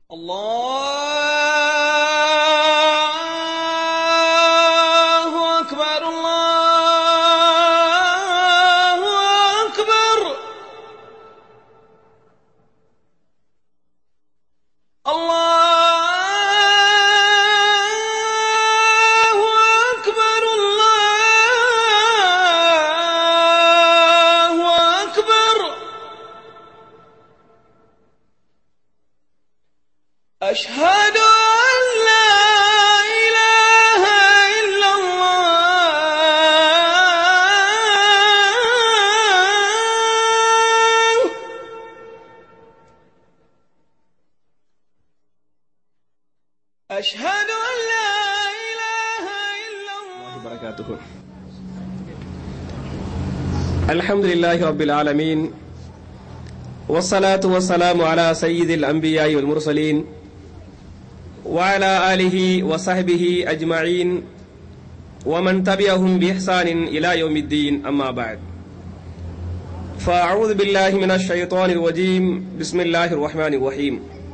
الله أكبر الله أكبر الله أكبر الله أكبر أشهد أن لا إله إلا الله أشهد أن لا إله إلا الله وبركاته الحمد لله رب العالمين والصلاة والسلام على سيد الأنبياء والمرسلين وعلى آله وصحبه أجمعين ومن تبعهم بإحسان إلى يوم الدين أما بعد فأعوذ بالله من الشيطان الرجيم بسم الله الرحمن الرحيم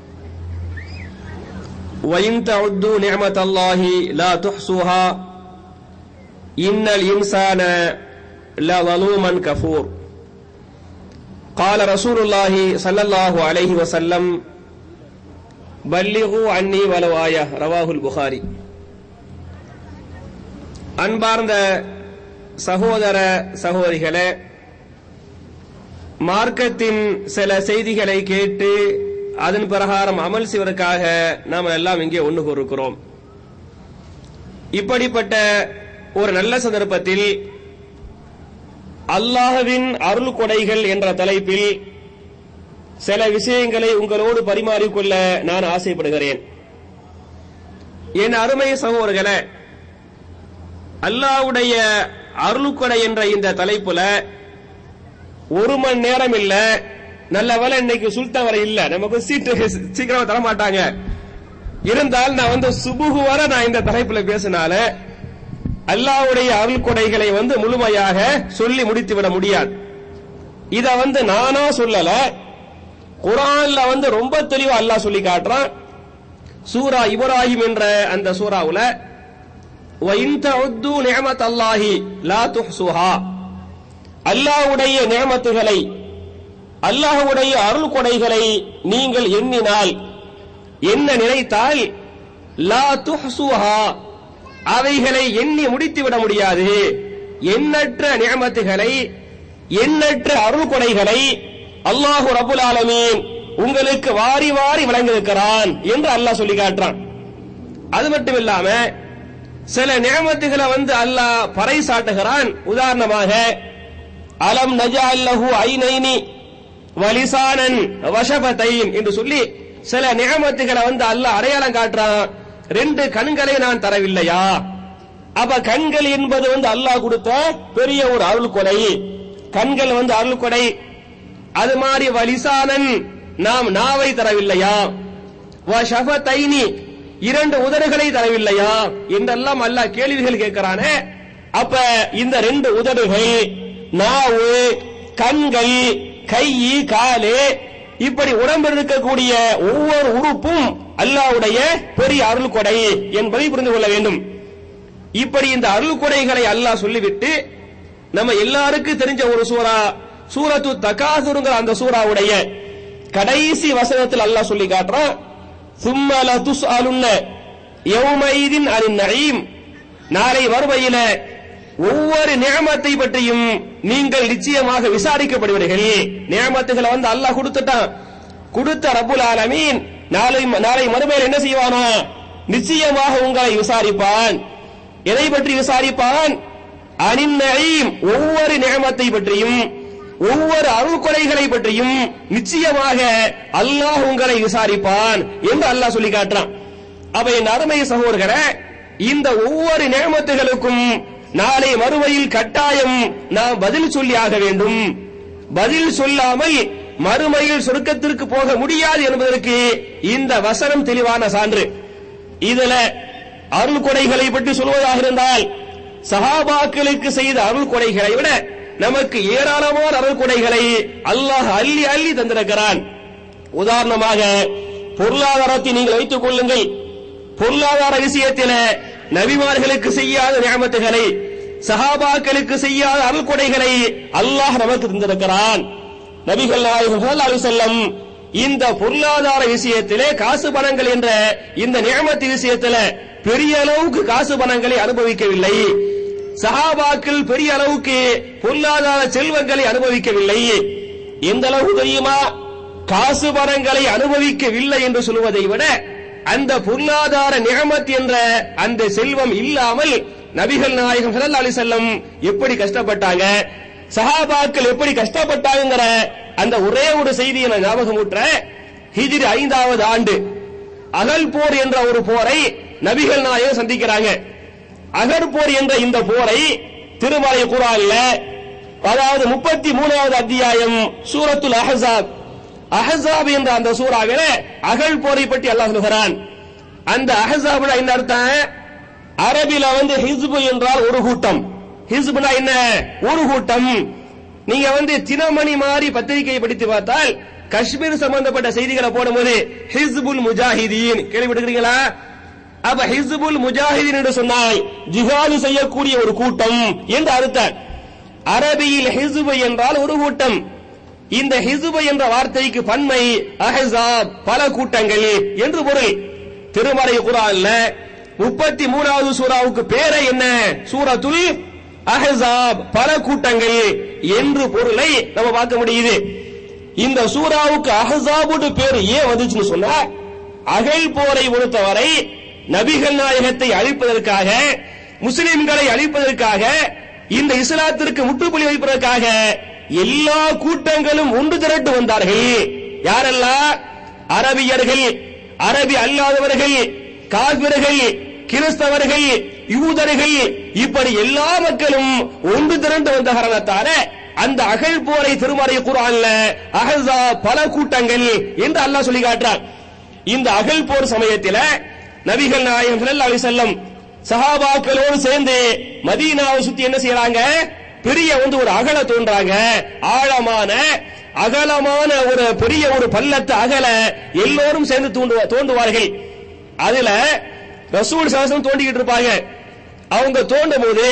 وإن تعدوا نعمة الله لا تحصوها إن الإنسان لظلوما كفور قال رسول الله صلى الله عليه وسلم بلغوا عني ولو آية رواه البخاري அன்பார்ந்த சகோதர சகோதரிகளே மார்க்கத்தின் சில செய்திகளை கேட்டு அதன் பிரகாரம் அமல் செய்வதற்காக நாம் எல்லாம் இங்கே ஒன்று கூறுகிறோம் இப்படிப்பட்ட ஒரு நல்ல சந்தர்ப்பத்தில் அல்லாஹ்வின் அருள் கொடைகள் என்ற தலைப்பில் சில விஷயங்களை உங்களோடு பரிமாறிக்கொள்ள நான் ஆசைப்படுகிறேன் என் அருமை சகோதரர்களே அல்லாஹ்வுடைய அருள்கொடை என்ற இந்த தலைப்புல ஒரு மணி நேரம் இல்ல நல்ல வேலை இன்னைக்கு சுல்தான் வரை இல்ல நமக்கு சீட்டு சீக்கிரமா தர மாட்டாங்க இருந்தால் நான் வந்து சுபுகு வர நான் இந்த தலைப்புல பேசினால அல்லாஹ்வுடைய அருள் கொடைகளை வந்து முழுமையாக சொல்லி முடித்து விட முடியாது இத வந்து நானா சொல்லல குரான்ல வந்து ரொம்ப தெளிவா அல்லாஹ் சொல்லி காட்டுறான் சூரா இப்ராஹிம் என்ற அந்த சூராவுல وَإِن تَعُدُّوا نِعْمَةَ اللَّهِ لَا تُحْصُوهَا அல்லாஹ்வுடைய நியமத்துகளை அல்லாஹ்வுடைய அருள் கொடைகளை நீங்கள் எண்ணினால் என்ன நினைத்தால் லா துஹ்சுஹா அவைகளை எண்ணி முடித்து விட முடியாது எண்ணற்ற நியமத்துகளை எண்ணற்ற அருள் கொடைகளை அல்லாஹு ரபுல் ஆலமீன் உங்களுக்கு வாரி வாரி வழங்கியிருக்கிறான் என்று அல்லாஹ் சொல்லி காட்டுறான் அது மட்டும் இல்லாம சில நியமத்துகளை வந்து அல்லாஹ் பறைசாட்டுகிறான் உதாரணமாக அலம் நஜா அல்லஹு ஐனைனி வலிசானன் வஷபத்தைன் என்று சொல்லி சில நியமத்துகளை வந்து அல்லாஹ் அடையாளம் காட்டுறான் ரெண்டு கண்களை நான் தரவில்லையா அப்ப கண்கள் என்பது வந்து அல்லாஹ் கொடுத்த பெரிய ஒரு அருள் கொடை கண்கள் வந்து அருள் கொடை அது மாதிரி வலிசானன் நாம் நாவை தரவில்லையா வஷபத்தைனி இரண்டு உதடுகளை தரவில்லையா என்றெல்லாம் அல்லாஹ் கேள்விகள் கேட்கிறானே அப்ப இந்த ரெண்டு உதடுகள் நாவு கண்கள் கை காலு இப்படி உடம்பில் இருக்கக்கூடிய ஒவ்வொரு உறுப்பும் அல்லாஹ்வுடைய பெரிய அருள் கொடை என்பதை புரிந்து கொள்ள வேண்டும் இப்படி இந்த அருள் கொடைகளை அல்லாஹ் சொல்லிவிட்டு நம்ம எல்லாருக்கும் தெரிஞ்ச ஒரு சூரா சூரத்து தகாசுருங்கிற அந்த சூறாவுடைய கடைசி வசனத்தில் அல்லாஹ் சொல்லி காட்டுறான் சும்ம லதுஸ்அலுன்ன யௌமைதின் அனின் நஈம் நாளை மறுமையில ஒவ்வொரு நியமத்தை பற்றியும் நீங்கள் நிச்சயமாக விசாரிக்கப்படுவீர்கள் நியமத்துகளை வந்து அல்லாஹ் கொடுத்துட்டான் கொடுத்த ரப்புல் ஆலமீன் நாளை நாளை மறுமையில் என்ன செய்வானா நிச்சயமாக உங்களை விசாரிப்பான் எதை பற்றி விசாரிப்பான் அனின் நஈம் ஒவ்வொரு நியமத்தை பற்றியும் ஒவ்வொரு அருள் கொலைகளை பற்றியும் நிச்சயமாக அல்லாஹ் உங்களை விசாரிப்பான் என்று அல்லாஹ் சொல்லி காட்டுறான் அப்ப என் அருமை சகோதரர்களே இந்த ஒவ்வொரு நியமத்துகளுக்கும் நாளை மறுமையில் கட்டாயம் நாம் பதில் சொல்லி ஆக வேண்டும் பதில் சொல்லாமல் மறுமையில் சொர்க்கத்திற்கு போக முடியாது என்பதற்கு இந்த வசனம் தெளிவான சான்று இதுல அருள் கொடைகளை பற்றி சொல்வதாக இருந்தால் சஹாபாக்களுக்கு செய்த அருள் கொடைகளை விட நமக்கு ஏராளமான அருள் கொடைகளை அல்லாஹ் அள்ளி அள்ளி தந்திருக்கிறான் உதாரணமாக பொருளாதாரத்தை நீங்கள் வைத்துக் கொள்ளுங்கள் பொருளாதார விஷயத்தில நபிமார்களுக்கு செய்யாத நியமத்துகளை சஹாபாக்களுக்கு செய்யாத அருள்கொடைகளை அல்லாஹ் நமக்கு தந்திருக்கிறான் நபிகள் நாயகம் ஸல்லல்லாஹு அலைஹி வஸல்லம் இந்த பொருளாதார விஷயத்திலே காசு பணங்கள் என்ற இந்த நியமத்து விஷயத்தில பெரிய அளவுக்கு காசு பணங்களை அனுபவிக்கவில்லை சஹாபாக்கள் பெரிய அளவுக்கு பொருளாதார செல்வங்களை அனுபவிக்கவில்லை எந்த அளவு தெரியுமா காசு பணங்களை அனுபவிக்கவில்லை என்று சொல்வதை விட அந்த பொருளாதார நியமத் என்ற அந்த செல்வம் இல்லாமல் நபிகள் நாயகம் ஸல்லல்லாஹு அலைஹி வஸல்லம் எப்படி கஷ்டப்பட்டாங்க சஹாபாக்கள் எப்படி கஷ்டப்பட்டாங்கங்கிற அந்த ஒரே ஒரு செய்தியை நான் ஞாபகம் ஊட்டுறேன் ஹிஜ்ரி ஐந்தாவது ஆண்டு அகல் போர் என்ற ஒரு போரை நபிகள் நாயகம் சந்திக்கிறாங்க அகர் போர் என்ற இந்த போரை திருமலை குரான்ல அதாவது முப்பத்தி மூணாவது அத்தியாயம் சூரத்துல் அஹஸாப் அஹஸாப் என்ற அந்த சூறாவில அகல் போரை பற்றி அல்லாஹ் சொல்கிறான் அந்த அஹஸாப்னா என்ன அர்த்தம் அரபில வந்து ஹிஸ்பு என்றால் ஒரு கூட்டம் ஹிஸ்புனா என்ன ஒரு கூட்டம் நீங்க வந்து தினமணி மாதிரி பத்திரிகையை படித்து பார்த்தால் காஷ்மீர் சம்பந்தப்பட்ட செய்திகளை போடும்போது ஹிஸ்புல் முஜாஹிதீன் கேள்விப்பட்டிருக்கீங்களா அப்ப ஹிஸ்புல் முஜாஹிதீன் என்று சொன்னால் ஜிஹாது செய்யக்கூடிய ஒரு கூட்டம் என்று அர்த்தம் அரபியில் ஹிஸ்பு என்றால் ஒரு கூட்டம் இந்த ஹிஸ்பு என்ற வார்த்தைக்கு பன்மை அஹஸாப் பல கூட்டங்கள் என்று பொருள் திருமறை குரான்ல முப்பத்தி மூணாவது சூறாவுக்கு பேரை என்ன சூரத்துல் அஹஸாப் பல கூட்டங்கள் என்று பொருளை நம்ம பார்க்க முடியுது இந்த சூறாவுக்கு அஹஸாபுடு பேர் ஏன் வந்துச்சுன்னு சொன்னா அகல் போரை பொறுத்தவரை நபிகள் நாயகத்தை அழிப்பதற்காக முஸ்லிம்களை அழிப்பதற்காக இந்த இஸ்லாத்திற்கு முற்றுப்புள்ளி வைப்பதற்காக எல்லா கூட்டங்களும் ஒன்று திரட்டு வந்தார்கள் யாரெல்லாம் அரபியர்கள் அரபி அல்லாதவர்கள் காவிர்கள் கிறிஸ்தவர்கள் யூதர்கள் இப்படி எல்லா மக்களும் ஒன்று திரண்டு வந்த காரணத்தால அந்த அகழ் போரை திருமறை குரான்ல அகழ்தா பல கூட்டங்கள் என்று அல்லாஹ் சொல்லி காட்டுறான் இந்த அகழ் போர் சமயத்தில நபிகள் நாயகம் ஸல்லல்லாஹு அலைஹி வஸல்லம் சஹாபாக்களோடு சேர்ந்து மதீனாவை சுத்தி என்ன செய்யறாங்க பெரிய வந்து ஒரு அகல தோன்றாங்க ஆழமான அகலமான ஒரு பெரிய ஒரு பள்ளத்தை அகல எல்லோரும் சேர்ந்து தூண்டு தோண்டுவார்கள் அதுல ரசூல் சாசனம் தோண்டிக்கிட்டு இருப்பாங்க அவங்க தோண்டும் போது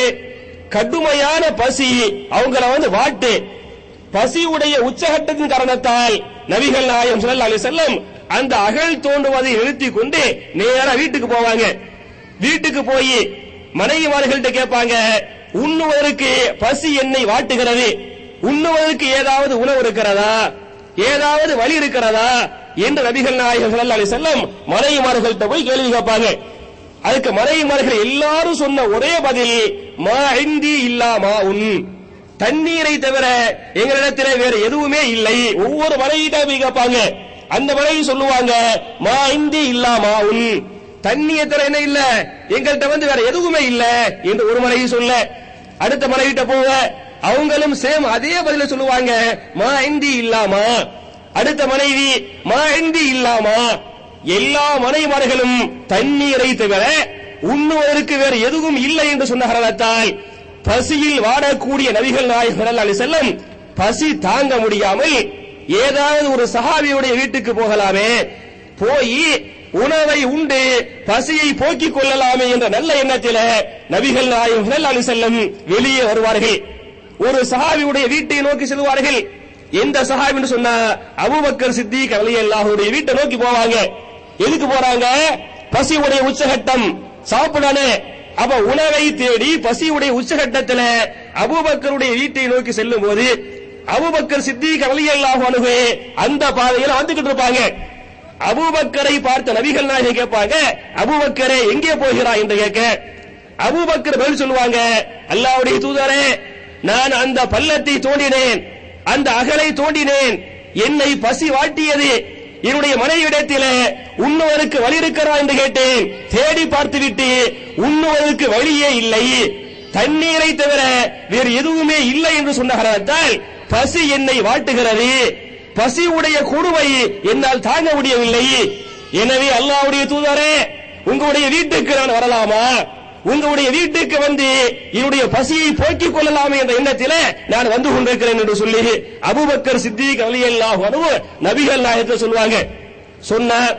கடுமையான பசி அவங்கள வந்து வாட்டு பசியுடைய உச்சகட்டத்தின் காரணத்தால் நபிகள் நாயம் ஸல்லல்லாஹு அலைஹி வஸல்லம் அந்த அகழ் தோண்டுவதை நிறுத்தி கொண்டு நேரா வீட்டுக்கு போவாங்க வீட்டுக்கு போய் மனைவிமார்கள்ட்ட கேட்பாங்க உண்ணுவதற்கு பசி என்னை வாட்டுகிறது உண்ணுவதற்கு ஏதாவது உணவு இருக்கிறதா ஏதாவது வழி இருக்கிறதா என்று நபிகள் நாயகம் ஸல்லல்லாஹு அலைஹி வஸல்லம் மனைவிமார்கள்ட்ட போய் கேள்வி கேட்பாங்க அதுக்கு மனைவிமார்கள் எல்லாரும் சொன்ன ஒரே பதில் மா இந்தி இல்லா மா உன் தண்ணீரை தவிர எங்களிடத்தில் வேற எதுவுமே இல்லை ஒவ்வொரு மனைவிட்ட போய் கேட்பாங்க அந்த மனைவி சொல்லுவாங்க மா இந்தி இல்லா மா உன் தண்ணியை தவிர என்ன இல்ல எங்கள்கிட்ட வந்து வேற எதுவுமே இல்ல என்று ஒரு மனைவி சொல்ல அடுத்த மனைவிட்ட போக அவங்களும் சேம் அதே பதில சொல்லுவாங்க மா இந்தி இல்லாமா அடுத்த மனைவி மா இந்தி இல்லாமா எல்லா மனைவிமார்களும் தண்ணீரை தவிர உண்ணுவதற்கு வேறு எதுவும் இல்லை என்று சொன்ன காரணத்தால் பசியில் வாடக்கூடிய நபிகள் நாயகம் ஸல்லல்லாஹு அலைஹி வஸல்லம் பசி தாங்க முடியாமல் ஏதாவது ஒரு சஹாபியுடைய வீட்டுக்கு போகலாமே போய் உணவை உண்டு பசியை போக்கிக் கொள்ளலாமே என்ற நல்ல எண்ணத்தில நபிகள் நாயகம் ஸல்லல்லாஹு அலைஹி வஸல்லம் வெளியே வருவார்கள் ஒரு சஹாபியுடைய வீட்டை நோக்கி செல்வார்கள் எந்த சஹாபின்னு சொன்னா அபூபக்கர் சித்திக் ரலியல்லாஹுடைய வீட்டை நோக்கி போவாங்க எதுக்கு போறாங்க பசியுடைய உச்சகட்டம் சாப்பிடனே அப்ப உணவை தேடி பசியுடைய உச்சகட்டத்துல அபூபக்கருடைய வீட்டை நோக்கி செல்லும் போது அபூபக்கர் சித்திக் ரலியல்லாஹு அன்ஹு அந்த பாதையில வந்துகிட்டு இருப்பாங்க அபூபக்கரை பார்த்த நபிகள் நாயகம் கேட்பாங்க அபூபக்கரே எங்கே போகிறாய் என்று கேட்க அபூபக்கர் பதில் சொல்லுவாங்க அல்லாஹ்வுடைய தூதரே நான் அந்த பள்ளத்தை தோண்டினேன் அந்த அகலை தோண்டினேன் என்னை பசி வாட்டியது என்னுடைய மனைவிடத்திலே உண்ணுவதற்கு வழி இருக்கிறா என்று கேட்டேன் தேடி பார்த்துவிட்டு உண்ணுவதற்கு வழியே இல்லை தண்ணீரை தவிர வேறு எதுவுமே இல்லை என்று சொன்ன காரணத்தால் பசி என்னை வாட்டுகிறது பசி உடைய கொடுமை என்னால் தாங்க முடியவில்லை எனவே அல்லாஹ்வுடைய தூதரே உங்களுடைய வீட்டுக்கு நான் வரலாமா உங்களுடைய வீட்டுக்கு வந்து என்னுடைய பசியை போக்கிக் கொள்ளலாமே என்ற எண்ணத்திலே நான் வந்து கொண்டிருக்கிறேன் என்று சொல்லி அபூபக்கர் சித்திக் ரலியல்லாஹு அன்ஹு நபிகள் நாயகத்தை சொல்லுவாங்க சொன்ன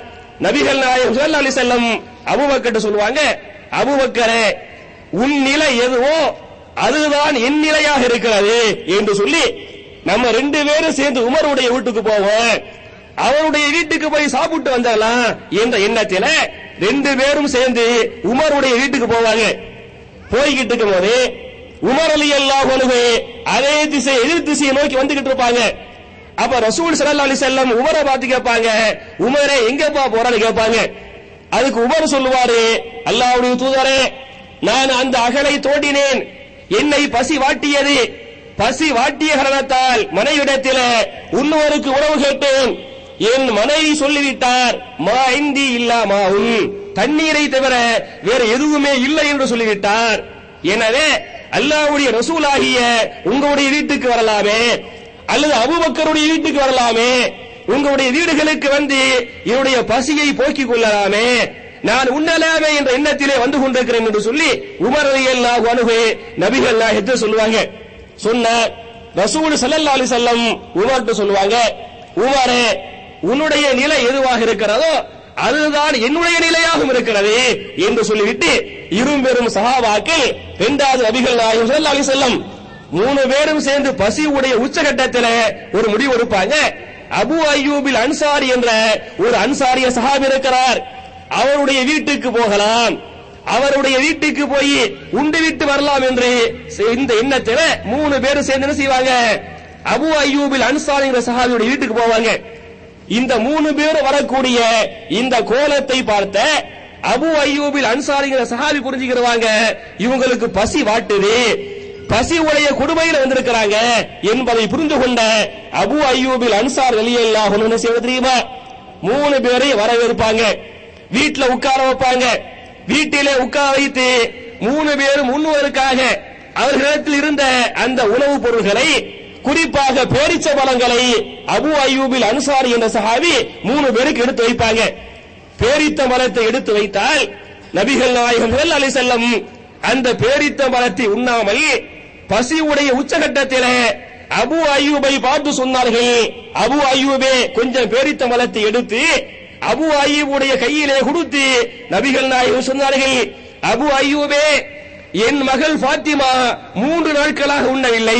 நபிகள் நாயகம் ஸல்லல்லாஹு அலைஹி வஸல்லம் அபூபக்கர்ட்ட சொல்லுவாங்க அபூபக்கரே உன் நிலை எதுவோ அதுதான் என் நிலையாக இருக்கிறது என்று சொல்லி நம்ம ரெண்டு பேரும் சேர்ந்து உமருடைய வீட்டுக்கு போவோம் அவருடைய வீட்டுக்கு போய் சாப்பிட்டு வந்துடலாம் என்ற எண்ணத்தில ரெண்டு பேரும் சேர்ந்து உமருடைய வீட்டுக்கு போவாங்க போய்கிட்டு இருக்கும் போது உமர் அலி அல்லாஹ் அதே திசை எதிர் திசையை நோக்கி வந்துகிட்டு இருப்பாங்க அப்ப ரசூல் ஸல்லல்லாஹு அலைஹி வஸல்லம் உமரை பார்த்து கேட்பாங்க உமரே எங்கப்பா போறான்னு கேட்பாங்க அதுக்கு உமர் சொல்லுவாரு அல்லாஹ்வுடைய தூதரே நான் அந்த அகலை தோண்டினேன் என்னை பசி வாட்டியது பசி வாட்டிய காரணத்தால் மனைவிடத்தில உன்னோருக்கு உணவு கேட்டேன் என் மனைவி சொல்லிவிட்டார் மா இந்தி இல்லா மாவும் தண்ணீரை தவிர வேற எதுவுமே இல்லை என்று சொல்லிவிட்டார் எனவே அல்லாஹ்வுடைய ரசூலாகிய உங்களுடைய வீட்டுக்கு வரலாமே அல்லது அபூபக்கருடைய வீட்டுக்கு வரலாமே உங்களுடைய வீடுகளுக்கு வந்து என்னுடைய பசியை போக்கிக் கொள்ளலாமே நான் உண்ணலாமே என்ற எண்ணத்திலே வந்து கொண்டிருக்கிறேன் என்று சொல்லி உமர் ரலியல்லாஹு அன்ஹு நபிகள் நாயகத்தை சொல்லுவாங்க சொன்ன ரசூல் ஸல்லல்லாஹு அலைஹி வஸல்லம் உமர்ட்ட சொல்லுவாங்க உமரே உன்னுடைய நிலை எதுவாக இருக்கிறதோ அதுதான் என்னுடைய நிலையாகவும் இருக்கிறது என்று சொல்லிவிட்டு இரும்பெரும் சஹாபாக்கள் இரண்டாவது நபிகள் நாயகம் ஸல்லல்லாஹு அலைஹி வஸல்லம் மூணு பேரும் சேர்ந்து பசியுடைய உச்சகட்டத்தில் ஒரு முடிவு எடுப்பாங்க அபு அய்யூபில் அன்சாரி என்ற ஒரு அன்சாரிய சஹாபி இருக்கிறார் அவருடைய வீட்டுக்கு போகலாம் அவருடைய வீட்டுக்கு போய் உண்டு விட்டு வரலாம் என்று இந்த எண்ணத்தில் மூணு பேரும் சேர்ந்து என்ன செய்வாங்க அபு அய்யூபில் அன்சாரிங்கிற சஹாபியுடைய வீட்டுக்கு போவாங்க இந்த மூணு பேரும் வரக்கூடிய இந்த கோலத்தை பார்த்த அபு அய்யூபில் அன்சாரிங்கிற சஹாபி புரிஞ்சுக்கிறவாங்க இவங்களுக்கு பசி வாட்டுது பசி உடைய கொடுமையில வந்திருக்கிறாங்க என்பதை புரிந்து கொண்ட அபு அய்யூபில் அன்சார் வெளியெல்லாம் என்ன செய்வது தெரியுமா மூணு பேரை வரவேற்பாங்க வீட்டுல உட்கார வைப்பாங்க வீட்டிலே உட்கார வைத்து மூணு பேரும் முன்னுவதற்காக அவர்களிடத்தில் இருந்த அந்த உணவுப் பொருள்களை குறிப்பாக பேரிச்ச பழங்களை அபு அய்யூபில் அன்சாரி என்ற சஹாபி மூணு பேருக்கு எடுத்து வைப்பாங்க பேரித்த மரத்தை எடுத்து வைத்தால் நபிகள் நாயகம் ஸல்லல்லாஹு அலைஹி வஸல்லம் அந்த பேரித்த மரத்தை உண்ணாமல் பசி உடைய உச்சகட்டத்திலே அபு அய்யூபை பார்த்து சொன்னார்கள் அபு அய்யூபே கொஞ்சம் பேரித்த மரத்தை எடுத்து அபு அய்யூபுடைய கையிலே கொடுத்து நபிகள் நாயகம் சொன்னார்கள் அபு அய்யூபே என் மகள் ஃபாத்திமா மூன்று நாட்களாக உண்ணவில்லை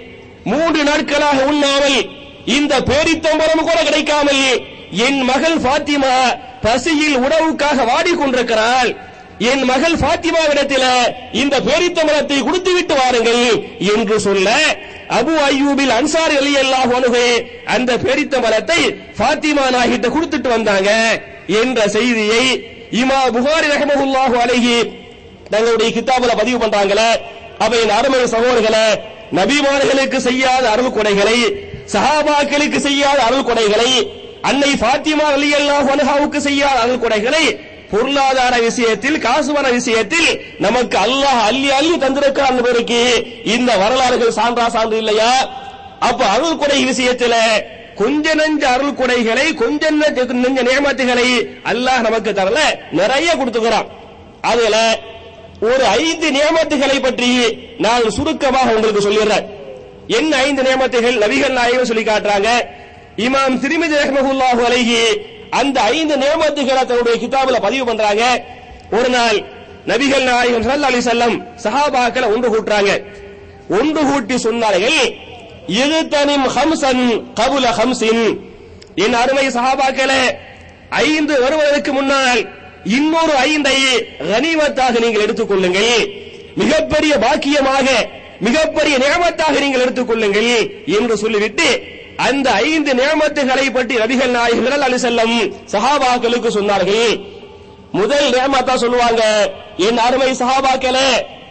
மூன்று நாட்களாக உண்ணாமல் இந்த பேரித்தம்பரம் கூட கிடைக்காமல் என் மகள் ஃபாத்திமா பசியில் உணவுக்காக வாடிக்கொண்டிருக்கிறாள் என் மகள் ஃபாத்திமாவிடத்தில இந்த பேரித்தம்பரத்தை கொடுத்து விட்டு வாருங்கள் என்று சொல்ல அபு அய்யூபில் அன்சாரி அலி அல்லாஹ் அந்த பேரித்தம்பரத்தை ஃபாத்திமா நாகிட்ட கொடுத்துட்டு வந்தாங்க என்ற செய்தியை இமா புகாரி ரஹமஹுல்லாஹு அலைஹி தங்களுடைய கிதாபுல பதிவு பண்றாங்களே அவை என் அருமை சகோதரர்களே நபிமார்களுக்கு செய்யாத அருள் கொடைகளை சஹாபாக்களுக்கு செய்யாத அருள் கொடைகளை அன்னை ஃபாத்திமா ரலியல்லாஹு அன்ஹாவுக்கு செய்யாத அருள் கொடைகளை பொருளாதார விஷயத்தில் காசுவன விஷயத்தில் நமக்கு அல்லாஹ் அள்ளி அள்ளி தந்திருக்கிறான் என்பதற்கு இந்த வரலாறுகள் சான்றா சான்று இல்லையா அப்ப அருள் கொடை விஷயத்துல கொஞ்ச நெஞ்ச அருள் கொடைகளை கொஞ்ச நெஞ்ச நெஞ்ச நியமத்துகளை அல்லாஹ் நமக்கு தரல நிறைய கொடுத்துக்கிறான் அதுல ஒரு ஐந்து நியமத்துகளை பற்றி நான் சுருக்கமாக உங்களுக்கு சொல்லிடுறேன் என்ன ஐந்து நியமத்துகள் நபிகள் நாயகம் சொல்லி காட்டுறாங்க இமாம் திருமிதி ரஹ்மஹுல்லாஹு அலைஹி அந்த ஐந்து நியமத்துகளை தன்னுடைய கிதாபுல பதிவு பண்றாங்க ஒரு நாள் நபிகள் நாயகம் ஸல்லல்லாஹு அலைஹி வஸல்லம் சஹாபாக்களை ஒன்று கூட்டுறாங்க ஒன்று கூட்டி சொன்னார்கள் இது தனிம் ஹம்சன் கபுல ஹம்சின் என் அருமை சஹாபாக்களே ஐந்து வருவதற்கு முன்னால் இன்னொரு ஐந்தை கனிமத்தாக நீங்கள் எடுத்துக் கொள்ளுங்கள் மிகப்பெரிய பாக்கியமாக மிகப்பெரிய நியமத்தாக நீங்கள் எடுத்துக் கொள்ளுங்கள் என்று சொல்லிவிட்டு அந்த ஐந்து நியமத்துகளை பற்றி நபிகள் நாயகர்கள் அலி செல்லம் சஹாபாக்களுக்கு சொன்னார்கள் முதல் நியமத்தா சொல்லுவாங்க என் அருமை சஹாபாக்களே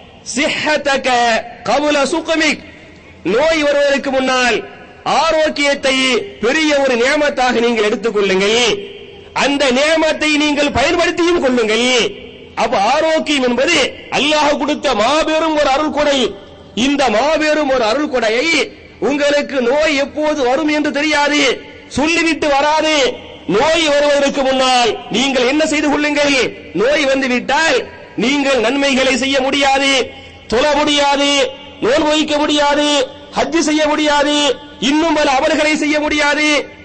சிஹத்தக கபுல சுகமிக் நோய் வருவதற்கு முன்னால் ஆரோக்கியத்தை பெரிய ஒரு நியமத்தாக நீங்கள் எடுத்துக் கொள்ளுங்கள் அந்த நியமத்தை நீங்கள் பயன்படுத்தியும் கொள்ளுங்கள் அப்ப ஆரோக்கியம் என்பது அல்லாஹ் கொடுத்த மாபெரும் ஒரு அருள் கொடை இந்த மாபெரும் ஒரு அருள் கொடையை உங்களுக்கு நோய் எப்போது வரும் என்று தெரியாது சொல்லிவிட்டு வராது நோய் வருவதற்கு முன்னால் நீங்கள் என்ன செய்து கொள்ளுங்கள் நோய் வந்து விட்டால் நீங்கள் நன்மைகளை செய்ய முடியாது தொழ முடியாது நோன் வைக்க முடியாது ஹஜ் செய்ய முடியாது இன்னும் பல அமல்களை செய்ய முடியாது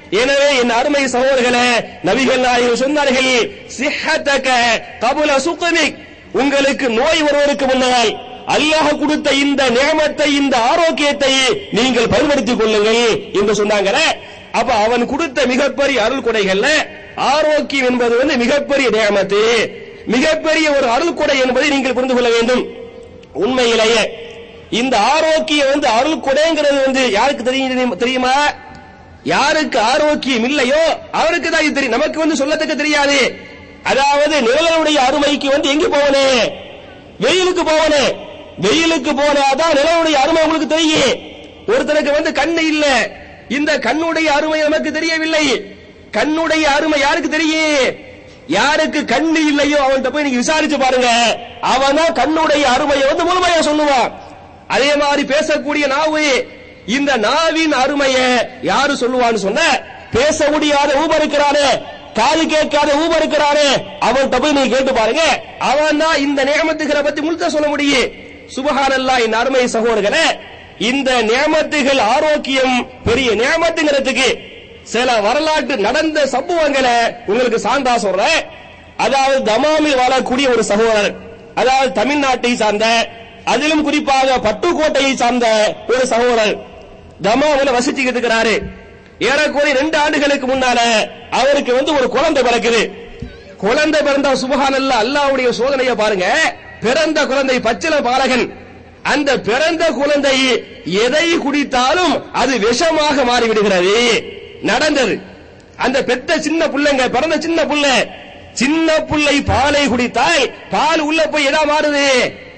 எனவே என் அருமை சகோதரர்களே நபிகள் நாயகம் சொன்னார்கள் சிஹத்தக கபுல சுகமிக் உங்களுக்கு நோய் வருவதற்கு முன்னால் அல்லாஹ் கொடுத்த இந்த நியமத்தை இந்த ஆரோக்கியத்தை நீங்கள் பயன்படுத்திக் கொள்ளுங்கள் என்று சொன்னாங்களே அப்ப அவன் கொடுத்த மிகப்பெரிய அருள் கொடைகள்ல ஆரோக்கியம் என்பது வந்து மிகப்பெரிய நியமத்து மிகப்பெரிய ஒரு அருள் கொடை என்பதை நீங்கள் புரிந்து கொள்ள வேண்டும் உண்மையிலேயே இந்த ஆரோக்கியம் வந்து அருள் கொடைங்கிறது வந்து யாருக்கு தெரியும் தெரியுமா யாருக்கு ஆரோக்கியம் இல்லையோ அவருக்கு தான் இது தெரியும் நமக்கு வந்து சொல்லத்துக்கு தெரியாது அதாவது நிழலுடைய அருமைக்கு வந்து எங்க போவனே வெயிலுக்கு போவனே வெயிலுக்கு போனாதான் நிழலுடைய அருமை உங்களுக்கு தெரியும் ஒருத்தனுக்கு வந்து கண்ணு இல்ல இந்த கண்ணுடைய அருமை நமக்கு தெரியவில்லை கண்ணுடைய அருமை யாருக்கு தெரியும் யாருக்கு கண்ணு இல்லையோ அவன்கிட்ட போய் நீங்க விசாரிச்சு பாருங்க அவன் தான் கண்ணுடைய அருமையை வந்து முழுமையா சொல்லுவான் அதே மாதிரி பேசக்கூடிய நாவு இந்த நாவின் அருமைய யாரு சொல்லுவான்னு சொன்ன பேச முடியாத ஊபர் இருக்கிறானே காது கேட்காத ஊபர் இருக்கிறானே அவன்கிட்ட போய் நீங்க கேட்டு பாருங்க அவன் தான் இந்த நியமத்துகளை பத்தி முழுக்க சொல்ல முடியும் சுபஹானல்லா இந்த அருமை சகோதரர்களே இந்த நியமத்துகள் ஆரோக்கியம் பெரிய நியமத்துங்கிறதுக்கு சில வரலாற்று நடந்த சம்பவங்களை உங்களுக்கு சான்றா சொல்றேன் அதாவது தமாமில் வாழக்கூடிய ஒரு சகோதரர் அதாவது தமிழ்நாட்டை சார்ந்த அதிலும் குறிப்பாக பட்டுக்கோட்டையை சார்ந்த ஒரு சகோதரர் தமாவில வசிச்சுக்கிட்டு இருக்கிறாரு ஏறக்குறைய ரெண்டு ஆண்டுகளுக்கு முன்னால அவருக்கு வந்து ஒரு குழந்தை பிறக்குது குழந்தை பிறந்த சுபஹானல்ல அல்லாவுடைய சோதனையை பாருங்க பிறந்த குழந்தை பச்சில பாலகன் அந்த பிறந்த குழந்தை எதை குடித்தாலும் அது விஷமாக மாறிவிடுகிறது நடந்தது அந்த பெத்த சின்ன புள்ளைங்க பிறந்த சின்ன புள்ள சின்ன புள்ளை பாலை குடித்தால் பால் உள்ள போய் எதா மாறுது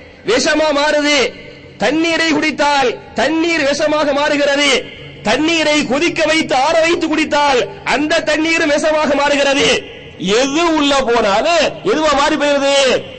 விஷமா மாறுது தண்ணீரை குடித்தால் தண்ணீர் விஷமாக மாறுகிறது தண்ணீரை கொதிக்க வைத்து ஆற வைத்து குடித்தால் அந்த தண்ணீர் விஷமாக மாறுகிறது எது உள்ள போனாலும் எதுவா மாறி போயிருது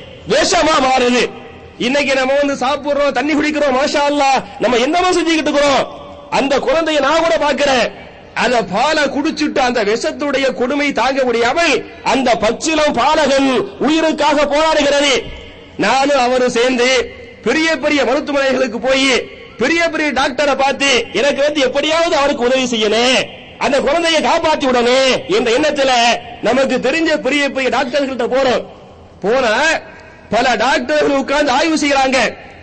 விஷமா மாறுது இன்னைக்கு நம்ம வந்து சாப்பிடுறோம் தண்ணி குடிக்கிறோம் மாஷா அல்லாஹ் நம்ம என்னமோ செஞ்சுக்கிட்டு இருக்கிறோம் அந்த குழந்தைய நான் கூட பாக்குறேன் அந்த பாலை குடிச்சிட்டு அந்த விஷத்துடைய கொடுமை தாங்க முடியாமல் அந்த பச்சிலம் பாலகன் உயிருக்காக போராடுகிறது நானும் அவரும் சேர்ந்து பெரிய பெரிய மருத்துவமனைகளுக்கு போய் பெரிய பெரிய டாக்டரை பார்த்து எனக்கு வந்து எப்படியாவது அவருக்கு உதவி செய்யணும் அந்த குழந்தையை காப்பாத்தி விடணும் என்ற எண்ணத்துல நமக்கு தெரிஞ்ச பெரிய பெரிய டாக்டர்கள்ட்ட போறோம் போனா பல டாக்டர்கள் உட்கார்ந்து ஆய்வு செய்யறாங்க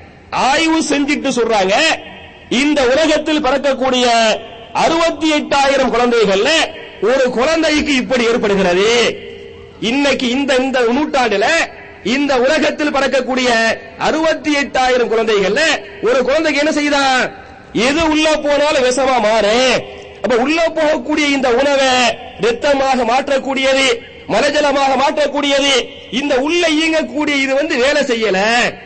ஆய்வு செஞ்சுட்டு சொல்றாங்க இந்த உலகத்தில் பிறக்கக்கூடிய அறுபத்தி எட்டாயிரம் குழந்தைகள்ல ஒரு குழந்தைக்கு இப்படி ஏற்படுகிறது இன்னைக்கு இந்த இந்த நூற்றாண்டுல இந்த உலகத்தில் பிறக்கக்கூடிய அறுபத்தி எட்டாயிரம் குழந்தைகள்ல ஒரு குழந்தைக்கு என்ன செய்தான் எது உள்ள போனாலும் விஷமா மாறு அப்ப உள்ள போகக்கூடிய இந்த உணவை ரத்தமாக மாற்றக்கூடியது மலஜலமாக மாற்றக்கூடியது இந்த உள்ள இயங்கக்கூடிய இது வந்து வேலை செய்யல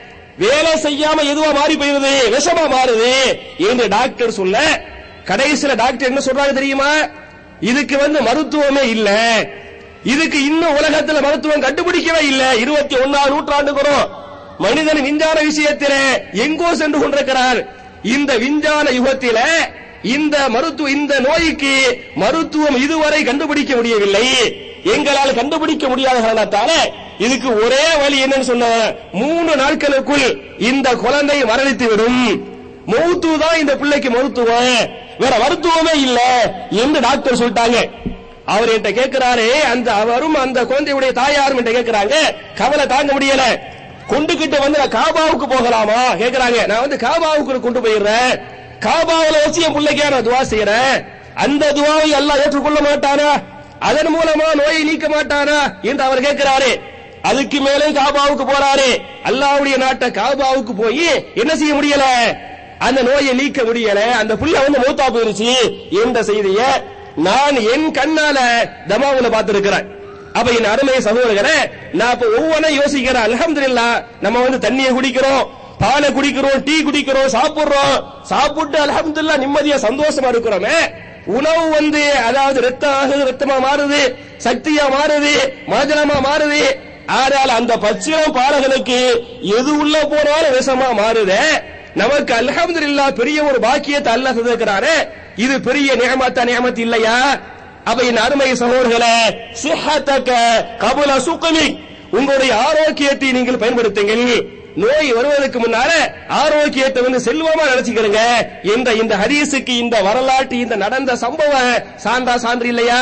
வேலை செய்யாம எதுவா மாறி போயிருது விஷமா மாறுது என்று டாக்டர் சொல்ல கடைசியில டாக்டர் என்ன சொல்றாங்க தெரியுமா இதுக்கு வந்து மருத்துவமே இல்ல இதுக்கு இன்னும் உலகத்துல மருத்துவம் கண்டுபிடிக்கவே இல்ல இருபத்தி ஒன்னாவது நூற்றாண்டுக்கிறோம் மனிதன் விஞ்ஞான விஷயத்தில எங்கோ சென்று கொண்டிருக்கிறார் இந்த விஞ்ஞான யுகத்தில இந்த மருத்துவ இந்த நோய்க்கு மருத்துவம் இதுவரை கண்டுபிடிக்க முடியவில்லை எங்களால் கண்டுபிடிக்க முடியாத காரணத்தால இதுக்கு ஒரே வழி என்னன்னு சொன்ன மூணு நாட்களுக்குள் இந்த குழந்தை மரணித்து விடும் மௌத்து தான் இந்த பிள்ளைக்கு மருத்துவம் வேற மருத்துவமே இல்ல என்று டாக்டர் சொல்லிட்டாங்க அவர் என்கிட்ட கேட்கிறாரு அந்த அவரும் அந்த குழந்தையுடைய தாயாரும் என்கிட்ட கேட்கிறாங்க கவலை தாங்க முடியல கொண்டுகிட்டு வந்து நான் காபாவுக்கு போகலாமா கேக்குறாங்க நான் வந்து காபாவுக்கு கொண்டு போயிடுறேன் காபாவுல வச்சு என் பிள்ளைக்கே நான் துவா செய்யறேன் அந்த துவாவை எல்லாம் ஏற்றுக்கொள்ள மாட்டானா அதன் மூலமா நோயை நீக்க மாட்டானா என்று அவர் கேட்கிறாரு அதுக்கு மேலே காபாவுக்கு போறாரு அல்லாவுடைய நாட்டை காபாவுக்கு போய் என்ன செய்ய முடியல அந்த நோயை நீக்க முடியல அந்த புள்ள வந்து மூத்தா போயிருச்சு என்ற செய்திய நான் என் கண்ணால தமாவுல பார்த்திருக்கிறேன் அப்ப என் அருமை சகோதரர்களே நான் இப்ப ஒவ்வொன்றும் யோசிக்கிறேன் அல்ஹம்துலில்லாஹ் நம்ம வந்து தண்ணியை குடிக்கிறோம் பாலை குடிக்கிறோம் டீ குடிக்கிறோம் சாப்பிடுறோம் சாப்பிட்டு அல்ஹம்துலில்லாஹ் நிம்மதியா சந்தோஷமா இருக்கிறோமே உணவு வந்து அதாவது ரத்தம் ஆகுது ரத்தமா மாறுது சக்தியா மாறுது மஜனமா மாறுது ஆனால் அந்த பச்சிலம் பாலகனுக்கு எது உள்ள போனாலும் விஷமா மாறுதே நமக்கு அல்ஹம்துலில்லாஹ் பெரிய ஒரு பாக்கியத்தை அல்லாஹ் தந்திருக்கிறாரு இது பெரிய நியமத்த நியமத் இல்லையா அப்ப என் அருமை சகோதரர்களே சிஹத்தக்க கபுல சுகமி உங்களுடைய ஆரோக்கியத்தை நீங்கள் பயன்படுத்துங்கள் நோய் வருவதற்கு முன்னால ஆரோக்கியத்தை வந்து செல்வமா நினைச்சுக்கிறங்க என்ற இந்த ஹதீஸுக்கு இந்த வரலாற்று இந்த நடந்த சம்பவம் சான்றா சான்று இல்லையா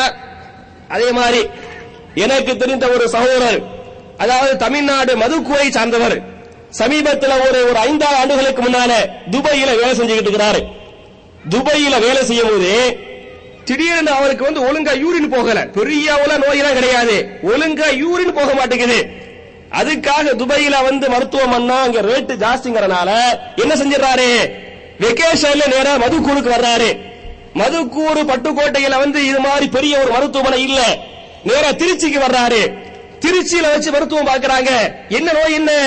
அதே மாதிரி எனக்கு தெரிந்த ஒரு சகோதரர் அதாவது தமிழ்நாடு மதுக்கூரை சார்ந்தவர் சமீபத்தில் ஒரு ஒரு ஐந்தாறு ஆண்டுகளுக்கு முன்னால துபாயில வேலை செஞ்சுக்கிட்டு இருக்கிறாரு துபாயில வேலை செய்யும் போது திடீர்னு அவருக்கு வந்து ஒழுங்கா யூரின் போகல பெரிய உள்ள நோயெல்லாம் கிடையாது ஒழுங்கா யூரின் போக மாட்டேங்குது அதுக்காக துபாயில வந்து மருத்துவம் பண்ணா அங்க ரேட்டு ஜாஸ்திங்கறனால என்ன செஞ்சிடறாரு வெக்கேஷன்ல நேரா மதுக்கூருக்கு வர்றாரு மதுக்கூறு பட்டுக்கோட்டையில வந்து இது மாதிரி பெரிய ஒரு மருத்துவமனை இல்ல நேரா திருச்சிக்கு வர்றாரு திருச்சியில வச்சு மருத்துவம் பார்க்கறாங்க என்ன நோய் என்ன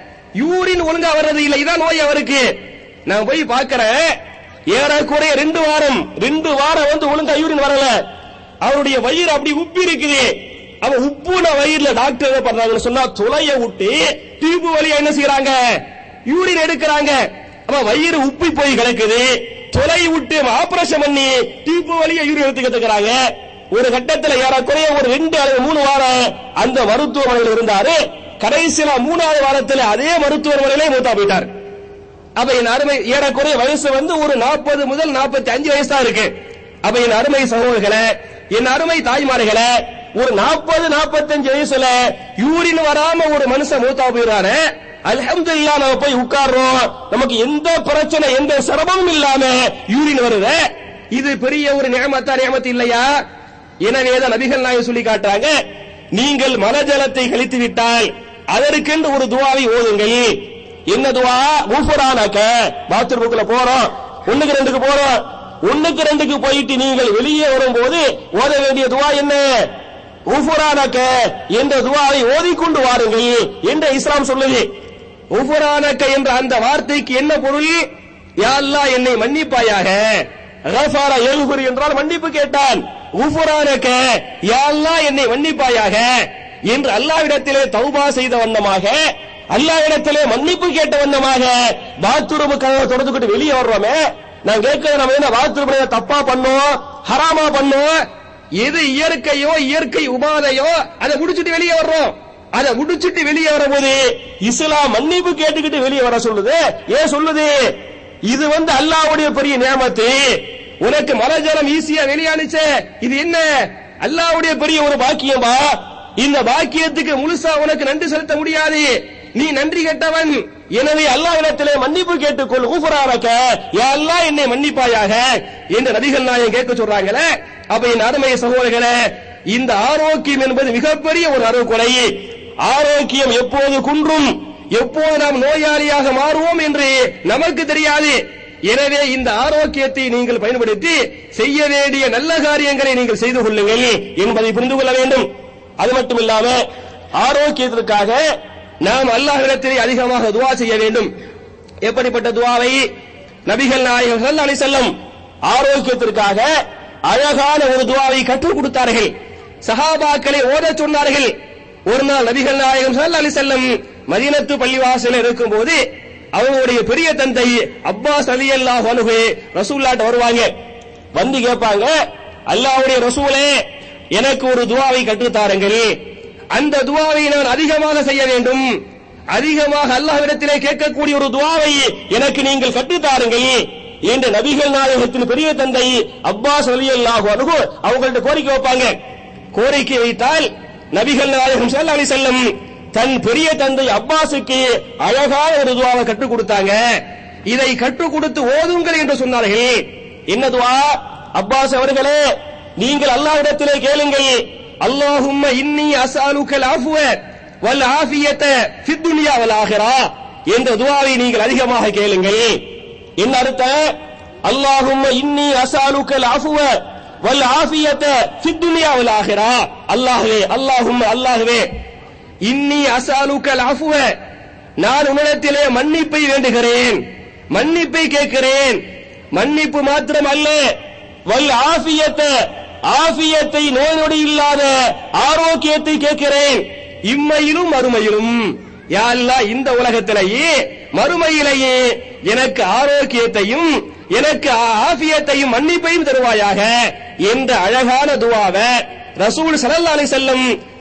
யூரின் ஒழுங்கா வர்றது இல்ல இதான் நோய் அவருக்கு நான் போய் பார்க்கறேன் ஏறக்குறைய ரெண்டு வாரம் ரெண்டு வாரம் வந்து ஒழுங்கா யூரின் வரல அவருடைய வயிறு அப்படி உப்பி இருக்குது அவன் உப்புன வயிறுல டாக்டர் என்ன பண்றாங்கன்னு சொன்னா துளைய விட்டு டியூப் வழியா என்ன செய்யறாங்க யூரின் எடுக்கிறாங்க அவன் வயிறு உப்பி போய் கிடக்குது துளை விட்டு ஆபரேஷன் பண்ணி டியூப் வழியா யூரின் எடுத்துக்கிட்டு ஒரு கட்டத்துல ஏறக்குறைய ஒரு ரெண்டு அல்லது மூணு வாரம் அந்த மருத்துவமனையில் இருந்தாரு கடைசியில மூணாவது வாரத்துல அதே மருத்துவமனையிலே மூத்தா போயிட்டார் அப்ப என் அருமை ஏறக்குறைய வயசு வந்து ஒரு நாற்பது முதல் நாற்பத்தி அஞ்சு வயசு தான் இருக்கு அப்ப என் அருமை சகோதரர்களே என் அருமை தாய்மார்களே ஒரு நாற்பது நாற்பத்தஞ்சு வயசுல யூரின் வராம ஒரு மனுஷன் மூத்தா போயிடுறாரு அல்ஹம்துலில்லா நம்ம போய் உட்கார்றோம் நமக்கு எந்த பிரச்சனை எந்த சிரமமும் இல்லாம யூரின் வருது இது பெரிய ஒரு நியமத்தா நியமத்து இல்லையா எனவே தான் நபிகள் நாயகம் சொல்லி காட்டுறாங்க நீங்கள் மலஜலத்தை கழித்து விட்டால் அதற்கென்று ஒரு துவாவை ஓதுங்கள் என்ன துவா ஊஃபரானாக்க பாத்ரூமுக்குள்ள போறோம் ஒண்ணுக்கு ரெண்டுக்கு போறோம் ஒண்ணுக்கு ரெண்டுக்கு போயிட்டு நீங்கள் வெளியே வரும்போது ஓத வேண்டிய துவா என்ன ஊஃபரானாக்க என்ற துவாவை ஓதிக்கொண்டு வாருங்கள் என்று இஸ்லாம் சொல்லுது ஊஃபரானக்க என்ற அந்த வார்த்தைக்கு என்ன பொருள் யா அல்லாஹ் என்னை மன்னிப்பாயாக கஃபாரா யகுஃபிர் என்றால் மன்னிப்பு கேட்டான் ஊஃபரானக்க யா அல்லாஹ் என்னை மன்னிப்பாயாக என்று அல்லாஹ்விடத்திலே தௌபா செய்த வண்ணமாக அல்லாஹ்விடத்திலே மன்னிப்பு கேட்ட வண்ணமாக பாத்ரூம் கதவை திறந்துக்கிட்டு வெளியே வர்றோமே நான் கேட்கிறது நம்ம என்ன பாத்ரூம்ல தப்பா பண்ணோம் ஹராமா பண்ணோம் எது இயற்கையோ இயற்கை உபாதையோ அதை முடிச்சிட்டு வெளியே வர்றோம் அதை முடிச்சிட்டு வெளியே வரும்போது இஸ்லாம் மன்னிப்பு கேட்டுக்கிட்டு வெளியே வர சொல்லுது ஏன் சொல்லுது இது வந்து அல்லாஹ்வுடைய பெரிய நியமத்து உனக்கு மலஜலம் ஈஸியா வெளியானுச்சே இது என்ன அல்லாஹ்வுடைய பெரிய ஒரு பாக்கியமா இந்த பாக்கியத்துக்கு முழுசா உனக்கு நன்றி செலுத்த முடியாது நீ நன்றி கெட்டவன் எனவே அல்லாஹ்விடத்திலே மன்னிப்பு கேட்டுக்கொள் ஊஃபராரக்க யா அல்லாஹ் என்னை மன்னிப்பாயாக என்று நபிகள் நாயகம் கேட்க சொல்றாங்களே அப்ப என் அருமை சகோதரர்களே இந்த ஆரோக்கியம் என்பது மிகப்பெரிய ஒரு அருள்கொலை ஆரோக்கியம் எப்போது குன்றும் எப்போது நாம் நோயாளியாக மாறுவோம் என்று நமக்கு தெரியாது எனவே இந்த ஆரோக்கியத்தை நீங்கள் பயன்படுத்தி செய்ய வேண்டிய நல்ல காரியங்களை நீங்கள் செய்து கொள்ளுங்கள் என்பதை புரிந்து கொள்ள வேண்டும் அது மட்டும் இல்லாம ஆரோக்கியத்திற்காக நாம் அல்லாஹ்விடத்திலே அதிகமாக துவா செய்ய வேண்டும் எப்படிப்பட்ட துவாவை நபிகள் நாயகம் ஸல்லல்லாஹு அலைஹி வஸல்லம் ஆரோக்கியத்திற்காக அழகான ஒரு துவாவை கற்றுக் கொடுத்தார்கள் சஹாபாக்களை ஓதச் சொன்னார்கள் ஒரு நாள் நபிகள் நாயகம் ஸல்லல்லாஹு அலைஹி வஸல்லம் மதீனத்து பள்ளிவாசலில் இருக்கும்போது அவங்களுடைய பெரிய தந்தை அப்பாஸ் ரலியல்லாஹு அன்ஹு ரசூலுல்லாஹ்ட்ட வருவாங்க வந்து கேட்பாங்க அல்லாஹ்வுடைய ரசூலே எனக்கு ஒரு துவாவை கற்றுத் தாருங்கள் அந்த துவாவை நான் அதிகமாக செய்ய வேண்டும் அதிகமாக அல்லாஹ்விடத்திலே கேட்கக்கூடிய ஒரு துவாவை எனக்கு நீங்கள் கற்றுத் தாருங்கள் என்று நபிகள் நாயகத்தின் பெரிய தந்தை அப்பாஸ் ரலியல்லாஹு அன்ஹு அவங்கள்ட்ட கோரிக்கை வைப்பாங்க கோரிக்கை வைத்தால் நபிகள் நாயகம் ஸல்லல்லாஹு அலைஹி வஸல்லம் தன் பெரிய தந்தை அப்பாஸுக்கு அழகான ஒரு துவாவை கற்றுக் கொடுத்தாங்க இதை கற்றுக் கொடுத்து ஓதுங்கள் என்று சொன்னார்கள் என்ன துவா அப்பாஸ் அவர்களே நீங்கள் அல்லாஹ்விடத்திலே கேளுங்கள் அல்லாஹும்ம இன்னி அஸ்அலுக்கல் அஃப்வ வல் ஆஃபியத ஃபித் துன்யா வல் ஆகிரா என்ற துவாவை நீங்கள் அதிகமாக கேளுங்கள் என்ன அர்த்தம் அல்லாஹும்ம இன்னி அஸ்அலுக்கல் அஃப்வ வல் ஆஃபியத ஃபித் துன்யா வல் ஆகிரா அல்லாஹ்வே அல்லாஹும்ம அல்லாஹ்வே இன்னி அஸ்அலுக்கல் அஃப்வ நான் உன்னிடத்திலே மன்னிப்பை வேண்டுகிறேன் மன்னிப்பை கேட்கிறேன் மன்னிப்பு மாத்திரம் அல்ல வல் ஆஃபியத்த ஆஃபியத்தை நோய் நொடி இல்லாத ஆரோக்கியத்தை கேட்கிறேன் இம்மையிலும் மறுமையிலும் யா அல்லாஹ் இந்த உலகத்திலேயே மறுமையிலேயே எனக்கு ஆரோக்கியத்தையும் எனக்கு ஆஃபியத்தையும் மன்னிப்பையும் தருவாயாக என்ற அழகான துவாவை ரசூல் ஸல்லல்லாஹு அலைஹி வஸல்லம்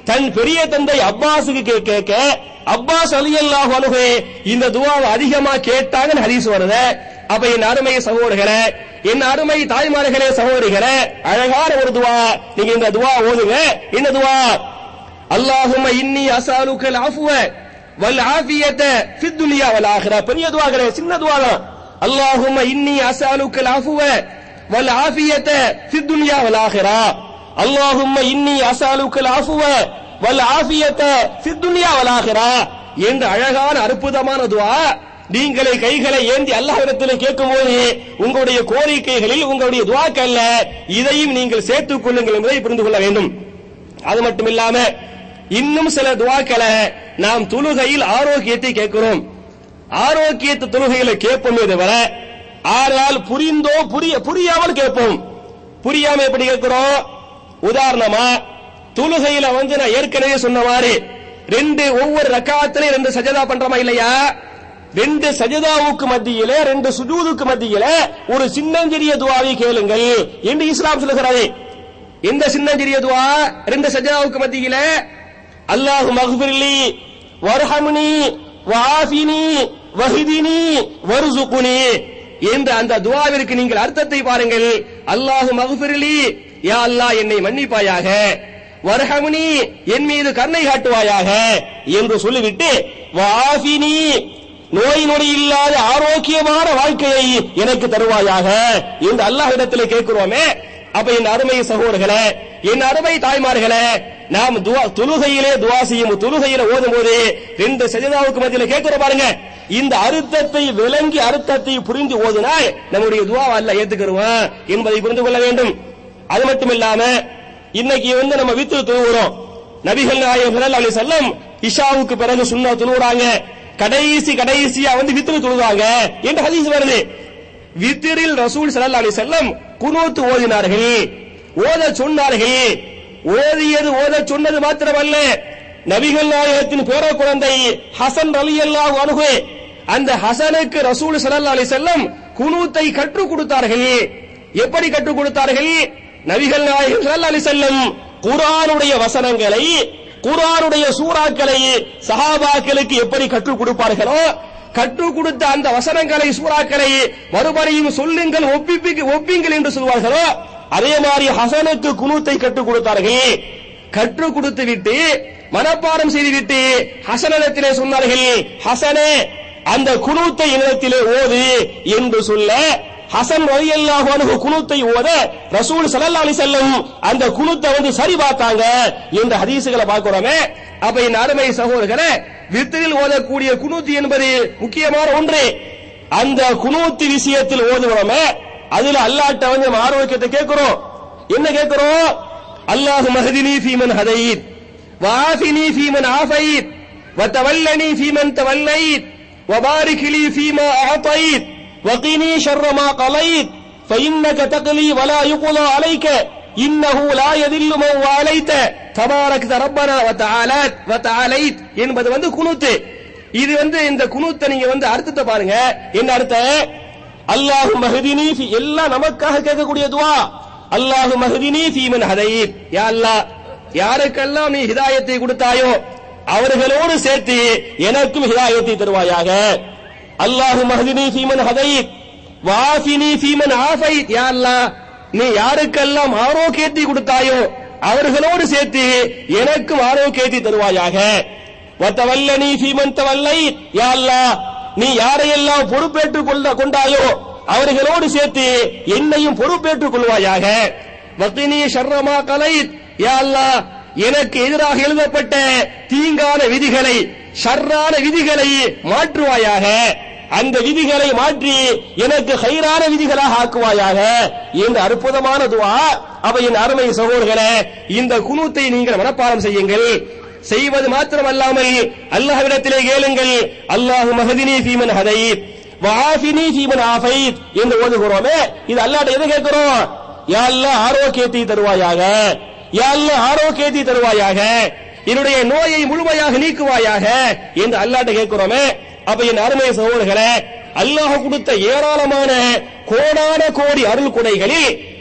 தன் பெரிய தந்தை அப்பாஸுக்கு கே- கேட்க அப்பாஸ் அலியல்லாஹு அன்ஹு இந்த துவாவை அதிகமா கேட்டாங்கன்னு ஹதீஸ் வருது அப்ப என் அருமை சகோதரர்களே என் அருமை தாய்மார்களே சகோதரிகளே அழகான ஒரு துவா நீங்க இந்த துவா ஓதுங்க என்ன துவா அல்லாஹும்ம இன்னி அஸ்அலுக்கல் அஃப்வ வல் ஆஃபியத ஃபித் துன்யா வல் ஆখিরা பெரிய துவா கிடையாது சின்ன துவா தான் அல்லாஹும்ம இன்னி அஸ்அலுக்கல் அஃப்வ வல் ஆஃபியத ஃபித் துன்யா வல் ஆখিরা அல்லாஹும்ம இன்னி அஸ்அலுக்கல் அஃப்வ வல் ஆஃபியத ஃபித் துன்யா வல் ஆখিরা என்ற அழகான அற்புதமான துவா நீங்களே கைகளை ஏந்தி அல்லாஹ்விடத்தில் கேட்கும்போது உங்களுடைய கோரிக்கைகளில் உங்களுடைய துவாக்கல்ல இதையும் நீங்கள் சேர்த்துக் கொள்ளுங்கள் என்பதை புரிந்து கொள்ள வேண்டும் அது மட்டும் இல்லாம இன்னும் சில துவாக்களை நாம் தொழுகையில் ஆரோக்கியத்தை கேட்கிறோம் ஆரோக்கியத்தை தொழுகையில கேட்போமே தவிர ஆறால் புரிந்தோ புரிய புரியாமல் கேட்போம் புரியாம எப்படி கேட்கிறோம் உதாரணமா தொழுகையில வந்து நான் ஏற்கனவே சொன்ன மாதிரி ரெண்டு ஒவ்வொரு ரக்காத்திலையும் ரெண்டு சஜதா பண்றோமா இல்லையா ரெண்டு சஜதாவுக்கு மத்தியில ரெண்டு சுஜூதுக்கு மத்தியில ஒரு சின்னஞ்சிறிய துவாவை கேளுங்கள் என்று இஸ்லாம் சொல்லுகிறது எந்த சின்னஞ்சிறிய துவா ரெண்டு சஜதாவுக்கு மத்தியில அல்லாஹ் மக்ஃபிர்லி வர்ஹம்னி வாஃபினி வஹிதினி வர்சுகுனி என்ற அந்த துவாவிற்கு நீங்கள் அர்த்தத்தை பாருங்கள் அல்லாஹ் மக்ஃபிர்லி யா அல்லாஹ் என்னை மன்னிப்பாயாக வர்ஹம்னி என் மீது கருணை காட்டுவாயாக என்று சொல்லிவிட்டு வாஃபினி நோய் நொடி இல்லாத ஆரோக்கியமான வாழ்க்கையை எனக்கு தருவாயாக என்று அல்லாஹ்விடத்தில் கேட்கிறோமே அப்ப என் அருமை சகோதரர்களே என் அருமை தாய்மார்களே நாம் துவா தொழுகையிலே துவா செய்யும் தொழுகையில ஓதும் போது ரெண்டு சஜிதாவுக்கு மத்தியில கேட்கிறோம் பாருங்க இந்த அர்த்தத்தை விளங்கி அர்த்தத்தை புரிந்து ஓதுனால் நம்முடைய துவா அல்ல ஏத்துக்கிறோம் என்பதை புரிந்து கொள்ள வேண்டும் அது மட்டும் இல்லாம இன்னைக்கு வந்து நம்ம வித்து தொழுகிறோம் நபிகள் நாயகர்கள் அலி செல்லம் இஷாவுக்கு பிறகு சுண்ணா தொழுகிறாங்க கடைசி கடைசியா வந்து வித்து தொழுவாங்க என்று ஹதீஸ் வருது வித்திரில் ரசூல் ஸல்லல்லாஹு அலைஹி வஸல்லம் குனூத் ஓதினார்கள் ஓத சொன்னார்கள் ஓதியது ஓத சொன்னது மாத்திரமல்ல நபிகள் நாயகத்தின் பேர குழந்தை ஹசன் ரலியல்லாஹு அன்ஹு அந்த ஹசனுக்கு ரசூல் ஸல்லல்லாஹு அலைஹி வஸல்லம் குனூத்தை கற்றுக் கொடுத்தார்கள் எப்படி கற்றுக் கொடுத்தார்கள் நபிகள் நாயகம் ஸல்லல்லாஹு அலைஹி வஸல்லம் குர்ஆனுடைய வசனங்களை குர்ஆனுடைய சூறாக்களை சஹாபாக்களுக்கு எப்படி கற்றுக் கொடுப்பார்களோ கற்றுக் கொடுத்த அந்த வசனங்களை சூறாக்களை மறுபடியும் சொல்லுங்கள் ஒப்பிப்பிக்கு ஒப்பிங்கள் என்று சொல்வார்களோ அதே மாதிரி ஹசனுக்கு குனூத்தை கற்றுக் கொடுத்தார்கள் கற்றுக் கொடுத்து விட்டு மனப்பாடம் செய்துவிட்டு ஹசனிடத்திலே சொன்னார்கள் ஹசனே அந்த குனூத்தை என்னிடத்திலே ஓது என்று சொல்ல ஹசன் ரலியல்லாஹு அன்ஹு குனூத்தை ஓத ரசூல் ஸல்லல்லாஹு அலைஹி வஸல்லம் அந்த குனூத்தை வந்து சரி பார்த்தாங்க என்ற ஹதீஸுகளை பார்க்கிறோமே அப்ப என் அருமை சகோதரர்களே வித்திரில் ஓதக்கூடிய குனூத்து என்பது முக்கியமான ஒன்று அந்த குனூத்து விஷயத்தில் ஓதுகிறோமே அதுல அல்லாட்ட வந்து நம்ம ஆரோக்கியத்தை கேட்கிறோம் என்ன கேட்கிறோம் அல்லாஹு மஹதினி ஃபீமன் ஹதைத் வாஃபினி ஃபீமன் ஆஃபைத் وتولني فيمن توليت وبارك لي فيما أعطيت وقني شر ما قضيت فإنك تقضي ولا يقضى عليك إنه لا يذل من واليت تبارك ربنا وتعالات وتعاليت என்பது வந்து குனூத்து இது வந்து இந்த குனூத்தை நீங்க வந்து அர்த்தத்தை பாருங்க என்ன அர்த்தம் அல்லாஹு மஹதினி ஃபி எல்லாம் நமக்காக கேட்கக்கூடிய துவா அல்லாஹு மஹதினி ஃபீமன் ஹதைத் யா அல்லாஹ் யாருக்கெல்லாம் நீ ஹிதாயத்தை கொடுத்தாயோ அவர்களோடு சேர்த்து எனக்கும் ஹிதாயத்தை தருவாயாக அல்லாஹு மஹதினி ஃபீமன் ஹதைத் வாஃபினி ஃபீமன் ஆஃபைத் யா அல்லாஹ் நீ யாருக்கெல்லாம் ஆரோக்கியத்தை கொடுத்தாயோ அவர்களோடு சேர்த்து எனக்கும் ஆரோக்கியத்தை தருவாயாக வத்தவல்லனி ஃபீமன் தவல்லைத் யா அல்லாஹ் நீ யாரையெல்லாம் பொறுப்பேற்றுக் கொண்ட கொண்டாயோ அவர்களோடு சேர்த்து என்னையும் பொறுப்பேற்றுக் கொள்வாயாக வக்கினி ஷர்ரமா கலைத் யா அல்லாஹ் எனக்கு எதிராக எழுதப்பட்ட தீங்கான விதிகளை ஷர்ரான விதிகளை மாற்றுவாயாக அந்த விதிகளை மாற்றி எனக்கு ஹைரான விதிகளாக ஆக்குவாயாக என்று அற்புதமான துவா அவ என் அருமை சகோதரர்களே இந்த குனூத்தை நீங்கள் மனப்பாடம் செய்யுங்கள் செய்வது மாத்திரமல்லாமல் அல்லாஹ்விடத்திலே கேளுங்கள் அல்லாஹு மஹதினி ஃபீமன் ஹதைத் வஆஃபினி ஃபீமன் ஆஃபைத் என்று ஓதுகிறோமே இது அல்லாஹ்ட்ட எதை கேட்கிறோம் யா அல்லாஹ் ஆரோக்கியத்தை தருவாயாக யா அல்லாஹ் ஆரோக்கியத்தை தருவாயாக என்னுடைய நோயை முழுமையாக நீக்குவாயாக என்று அல்லாஹ்ட்ட கேட்கிறோமே அப்ப என் அருமை சகோதரர்களே அல்லாஹ் கொடுத்த ஏராளமான கோடான கோடி அருள் கொடைகளில்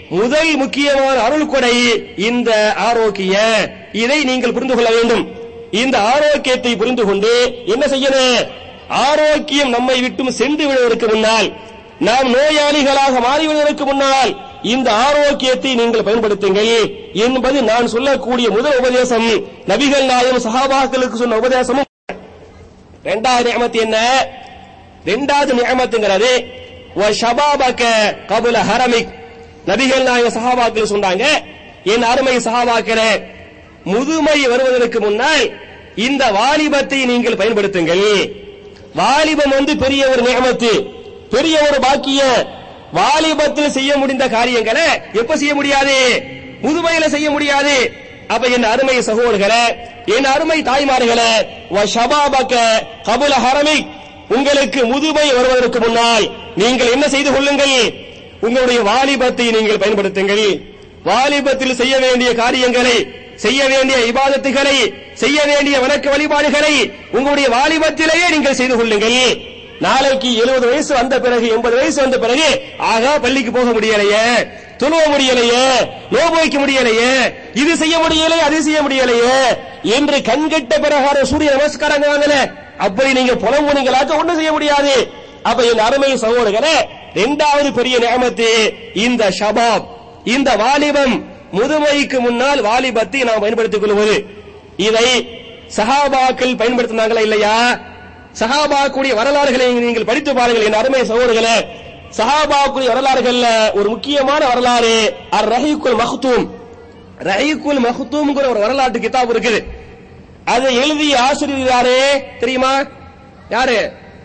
முதல் முக்கியமான அருள் கொடை இந்த ஆரோக்கிய இதை நீங்கள் புரிந்து கொள்ள வேண்டும் இந்த ஆரோக்கியத்தை புரிந்து கொண்டு என்ன செய்யணும் ஆரோக்கியம் நம்மை விட்டும் சென்று விடுவதற்கு முன்னால் நாம் நோயாளிகளாக மாறிவிடுவதற்கு முன்னால் இந்த ஆரோக்கியத்தை நீங்கள் பயன்படுத்துங்கள் என்பது நான் சொல்லக்கூடிய முதல் உபதேசம் நபிகள் நாயம் சஹாபாக்களுக்கு சொன்ன உபதேசமும் இரண்டாவது நியமத்து என்ன இரண்டாவது நியமத்துங்கிறது ஷபாபக கபுல ஹரமிக் நபிகள் நாயக சஹாபாக்கள் சொன்னாங்க என் அருமை சஹாபாக்களே முதுமை வருவதற்கு முன்னால் இந்த வாலிபத்தை நீங்கள் பயன்படுத்துங்கள் வாலிபம் வந்து பெரிய ஒரு நியமத்து பெரிய ஒரு பாக்கிய வாலிபத்தில் செய்ய முடிந்த காரியங்களை எப்ப செய்ய முடியாது முதுமையில செய்ய முடியாது அப்ப என் அருமை சகோதரர்களே என் அருமை தாய்மார்களே வ ஷபாபக கபுல ஹரமிக் உங்களுக்கு முதுமை வருவதற்கு முன்னால் நீங்கள் என்ன செய்து கொள்ளுங்கள் உங்களுடைய வாலிபத்தை நீங்கள் பயன்படுத்துங்கள் வாலிபத்தில் செய்ய வேண்டிய காரியங்களை செய்ய வேண்டிய இபாதத்துகளை செய்ய வேண்டிய வணக்க வழிபாடுகளை உங்களுடைய வாலிபத்திலேயே நீங்கள் செய்து கொள்ளுங்கள் நாளைக்கு எழுபது வயசு வந்த பிறகு எண்பது வயசு வந்த பிறகு ஆகா பள்ளிக்கு போக முடியலையே துணுவ முடியலையே நோம்பு வைக்க முடியலையே இது செய்ய முடியலையே அது செய்ய முடியலையே என்று கண்கட்ட பிரகாரம் சூரிய நமஸ்காரங்க வாங்கல அப்படி நீங்க புலம்புனீங்களாச்சும் ஒண்ணும் செய்ய முடியாது அப்ப என் அருமை சகோதரர்களே இரண்டாவது பெரிய நியமத்து இந்த ஷபாப் இந்த வாலிபம் முதுமைக்கு முன்னால் வாலிபத்தை நாம் பயன்படுத்திக் கொள்வது இதை சஹாபாக்கள் பயன்படுத்தினாங்களா இல்லையா சஹாபாக்குடைய வரலாறுகளை நீங்கள் படித்து பாருங்கள் என் அருமை சகோதரர்களே சஹாபாக்குடைய வரலாறுகள்ல ஒரு முக்கியமான வரலாறு அர் ரஹீக்குல் மஹ்தூம் ரஹீக்குல் மஹ்தூம்ங்கிற ஒரு வரலாற்று கிதாப் இருக்குது அதை எழுதிய ஆசிரியர் யாரு தெரியுமா யாரு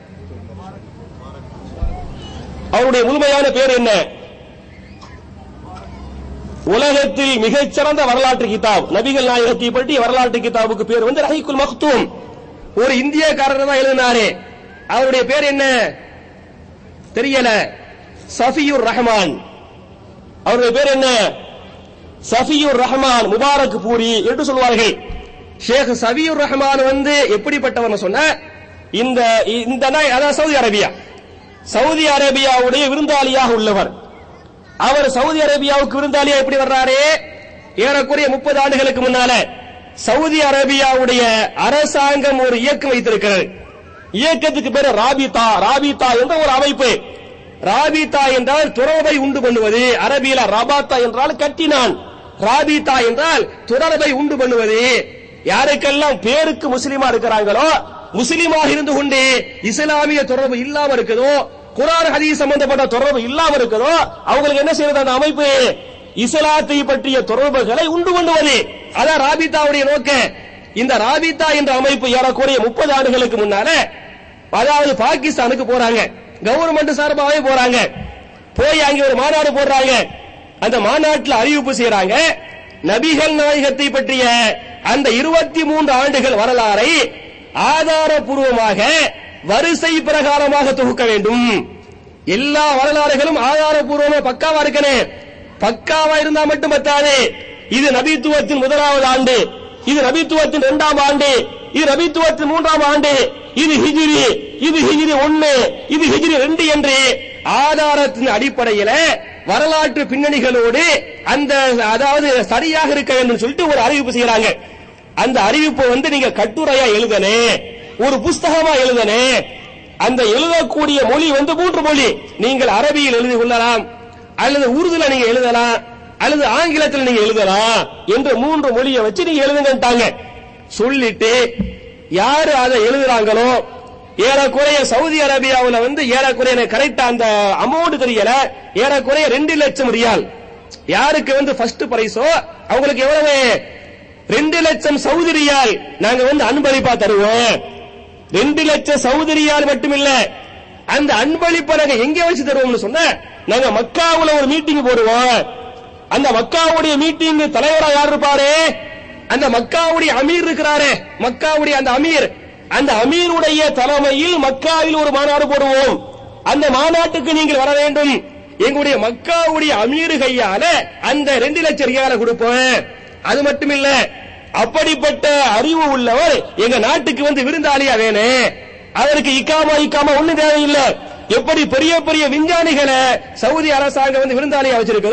அவருடைய முழுமையான பேர் என்ன உலகத்தில் மிகச்சிறந்த வரலாற்று கிதாப் நபிகள் நாயகத்தை பற்றி வரலாற்று கிதாபுக்கு பேர் வந்து ரஹீக்குல் மக்தூம் ஒரு இந்தியக்காரர் தான் எழுதினாரு அவருடைய பேர் என்ன தெரியல சஃபியுர் ரஹ்மான் அவருடைய பேர் என்ன சஃபியுர் ரஹ்மான் முபாரக் பூரி என்று சொல்வார்கள் ஷேக் சஃபியுர் ரஹ்மான் வந்து எப்படிப்பட்டவர் சொன்ன இந்த இந்த நாய் அதாவது சவுதி அரேபியா சவுதி அரேபியாவுடைய விருந்தாளியாக உள்ளவர் அவர் சவுதி அரேபியாவுக்கு விருந்தாளியா எப்படி வர்றாரு ஏறக்குறைய முப்பது ஆண்டுகளுக்கு முன்னால சவுதி அரேபியாவுடைய அரசாங்கம் ஒரு இயக்கம் வைத்திருக்கிறது இயக்கத்துக்கு பேரு ராபிதா ராபிதா என்ற ஒரு அமைப்பு ராபிதா என்றால் துறவை உண்டு பண்ணுவது அரபியில ரபாத்தா என்றால் கட்டினான் ராபிதா என்றால் துறவை உண்டு பண்ணுவது யாருக்கெல்லாம் பேருக்கு முஸ்லிமா இருக்கிறாங்களோ முஸ்லிமாக இருந்து கொண்டு இஸ்லாமிய தொடர்பு இல்லாம இருக்குதோ குரான் ஹதீஸ் சம்பந்தப்பட்ட தொடர்பு இல்லாம இருக்குதோ அவங்களுக்கு என்ன செய்யறது அந்த அமைப்பு இஸ்லாத்தை பற்றிய தொடர்புகளை உண்டு பண்ணுவது அதான் ராபிதாவுடைய நோக்க இந்த ராபிதா என்ற அமைப்பு ஏறக்குறைய முப்பது ஆண்டுகளுக்கு முன்னால அதாவது பாகிஸ்தானுக்கு போறாங்க கவர்மெண்ட் சார்பாகவே போறாங்க போய் அங்க ஒரு மாநாடு போடுறாங்க அந்த மாநாட்டில் அறிவிப்பு செய்யறாங்க நபிகள் நாயகத்தை பற்றிய அந்த இருபத்தி மூன்று ஆண்டுகள் வரலாறை ஆதாரபூர்வமாக வரிசை பிரகாரமாக தொகுக்க வேண்டும் எல்லா வரலாறுகளும் ஆதாரபூர்வமா பக்காவா இருக்கணும் பக்காவா இருந்தா மட்டும் பத்தாது இது நபித்துவத்தின் முதலாவது ஆண்டு இது நபித்துவத்தின் இரண்டாம் ஆண்டு இது நபித்துவத்தின் மூன்றாம் ஆண்டு இது ஹிஜ்ரி இது ஹிஜ்ரி ஒன்னு இது ஹிஜ்ரி ரெண்டு என்று ஆதாரத்தின் அடிப்படையில வரலாற்று பின்னணிகளோடு அந்த அதாவது சரியாக இருக்க வேண்டும் சொல்லிட்டு ஒரு அறிவிப்பு செய்யறாங்க அந்த அறிவிப்பு வந்து நீங்க கட்டுரையா எழுதனே ஒரு புஸ்தகமா எழுதனே அந்த எழுதக்கூடிய மொழி வந்து மூன்று மொழி நீங்கள் அரபியில் எழுதி கொள்ளலாம் அல்லது உருதுல நீங்க எழுதலாம் அல்லது ஆங்கிலத்தில் நீங்க எழுதலாம் என்று மூன்று மொழியை வச்சு நீங்க எழுதுங்கட்டாங்க சொல்லிட்டு யாரு அதை எழுதுறாங்களோ ஏறக்குறைய சவுதி அரேபியாவுல வந்து ஏறக்குறைய எனக்கு கரெக்டா அந்த அமௌண்ட் தெரியல ஏறக்குறைய ரெண்டு லட்சம் ரியால் யாருக்கு வந்து ஃபர்ஸ்ட் பிரைஸோ அவங்களுக்கு எவ்வளவு ரெண்டு லட்சம் சவுதி ரியால் நாங்க வந்து அன்பளிப்பா தருவோம் ரெண்டு லட்சம் சவுதி ரியால் மட்டுமில்ல அந்த அன்பளிப்பை நாங்க எங்க வச்சு தருவோம்னு சொன்ன நாங்க மக்காவுல ஒரு மீட்டிங் போடுவோம் அந்த மக்காவுடைய மீட்டிங் தலைவரா யார் இருப்பாரு அந்த மக்காவுடைய அமீர் இருக்கிறாரு மக்காவுடைய அந்த அமீர் அந்த அமீருடைய தலைமையில் மக்காவில் ஒரு மாநாடு போடுவோம் அந்த மாநாட்டுக்கு நீங்கள் வர வேண்டும் எங்களுடைய மக்காவுடைய அமீர் கையால அந்த ரெண்டு லட்சம் ரியால கொடுப்போம் அது மட்டும் இல்ல அப்படிப்பட்ட அறிவு உள்ளவர் எங்க நாட்டுக்கு வந்து விருந்தாளியா வேணும் அவருக்கு இக்காமா இக்காமா ஒண்ணு தேவையில்லை எப்படி பெரிய பெரிய விஞ்ஞானிகளை சவுதி அரசாங்கம் வந்து விருந்தாளியா வச்சிருக்குதோ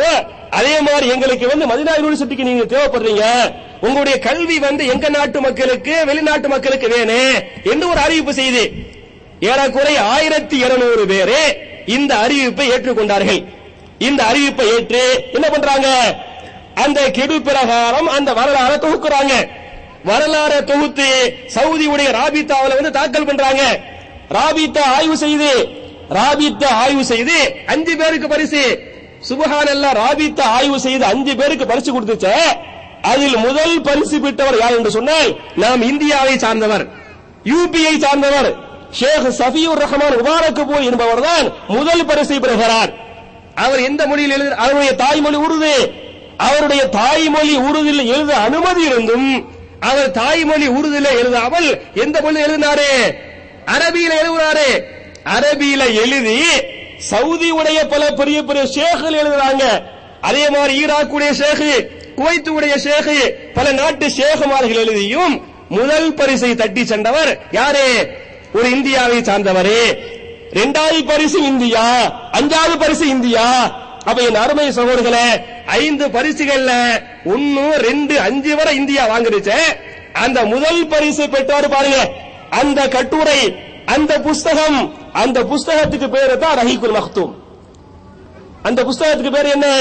அதே மாதிரி எங்களுக்கு வந்து மதினா யூனிவர்சிட்டிக்கு நீங்க தேவைப்படுறீங்க உங்களுடைய கல்வி வந்து எங்க நாட்டு மக்களுக்கு வெளிநாட்டு மக்களுக்கு வேணும் என்று ஒரு அறிவிப்பு செய்து ஏறக்குறை ஆயிரத்தி இருநூறு பேரு இந்த அறிவிப்பை ஏற்றுக்கொண்டார்கள் இந்த அறிவிப்பை ஏற்று என்ன பண்றாங்க அந்த கெடு பிரகாரம் அந்த வரலாறை தொகுக்குறாங்க வரலாறை தொகுத்து சவுதியுடைய ராபித்தாவுல வந்து தாக்கல் பண்றாங்க ராபித்தா ஆய்வு செய்து ராபித்தா ஆய்வு செய்து அஞ்சு பேருக்கு பரிசு சுபஹானல்லா ராபித்தா ஆய்வு செய்து அஞ்சு பேருக்கு பரிசு கொடுத்துச்சே அதில் முதல் பரிசு பெற்றவர் யார் என்று சொன்னால் நாம் இந்தியாவை சார்ந்தவர் யூபியை சார்ந்தவர் ஷேக் சஃபியூர் ரஹ்மான் முபாரக்பூர் என்பவர் தான் முதல் பரிசை பெறுகிறார் அவர் எந்த மொழியில் எழுது அவருடைய தாய்மொழி உருது அவருடைய தாய்மொழி உருதில் எழுத அனுமதி இருந்தும் அவர் தாய்மொழி உருதில எழுதாமல் எந்த மொழி எழுதினாரு அரபியில எழுதுறாரு அரபியில எழுதி சவுதி உடைய பல பெரிய பெரிய ஷேகுகள் எழுதுறாங்க அதே மாதிரி ஈராக்குடைய ஷேகு குவைத்துடைய ஷேகு பல நாட்டு ஷேகுமார்கள் எழுதியும் முதல் பரிசை தட்டி சென்றவர் யாரு ஒரு இந்தியாவை சார்ந்தவரே இரண்டாவது பரிசு இந்தியா அஞ்சாவது பரிசு இந்தியா அப்ப என் அருமை சகோதரர்களே ஐந்து பரிசுகள்ல ஒன்னு ரெண்டு அஞ்சு வரை இந்தியா வாங்கிருச்சு அந்த முதல் பரிசு பெற்றாரு பாருங்க அந்த கட்டுரை அந்த புஸ்தகம் அந்த புஸ்தகத்துக்கு பேரு தான் ரஹீகுல் மக்தூம் அந்த புஸ்தகத்துக்கு பேர் என்ன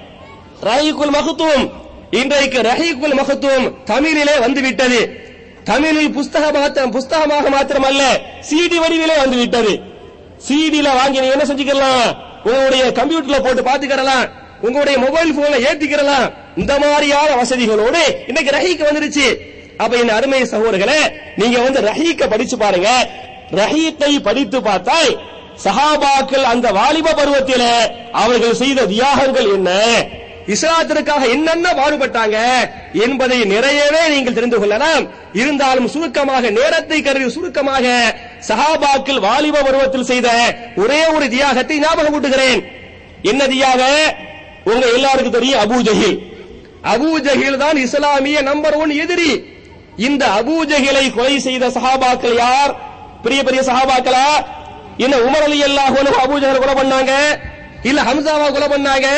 ரஹீகுல் மக்தூம் இன்றைக்கு ரஹீகுல் மக்தூம் தமிழிலே வந்து விட்டது தமிழில் புஸ்தக மாத்திரம் புஸ்தகமாக மாத்திரமல்ல சிடி வடிவிலே வந்து விட்டது சிடில வாங்கி நீங்க என்ன செஞ்சுக்கலாம் உங்களுடைய கம்ப்யூட்டர்ல போட்டு பாத்துக்கிறலாம் உங்களுடைய மொபைல் போன்ல ஏத்திக்கிறலாம் இந்த மாதிரியான வசதிகளோடு இன்னைக்கு ரஹீக் வந்துருச்சு அப்ப என் அருமை சகோதரர்களே நீங்க வந்து ரஹீக்க படிச்சு பாருங்க ரஹீக்கை படித்து பார்த்தால் சஹாபாக்கள் அந்த வாலிப பருவத்தில அவர்கள் செய்த தியாகங்கள் என்ன இஸ்லாத்திற்காக என்னென்ன பாடுபட்டாங்க என்பதை நிறையவே நீங்கள் தெரிந்து கொள்ளலாம் இருந்தாலும் சுருக்கமாக நேரத்தை கருதி சுருக்கமாக சஹாபாக்கள் வாலிப பருவத்தில் செய்த ஒரே ஒரு தியாகத்தை ஞாபகம் கூட்டுகிறேன் என்ன தியாக உங்க எல்லாருக்கும் தெரியும் அபூ ஜஹில் அபூ ஜஹில் தான் இஸ்லாமிய நம்பர் ஒன் எதிரி இந்த அபூ ஜஹிலை கொலை செய்த சஹாபாக்கள் யார் பெரிய பெரிய சஹாபாக்களா என்ன உமர் அலி அல்லாஹ் அபூ ஜஹல் கொலை பண்ணாங்க இல்ல ஹம்சாவா கொலை பண்ணாங்க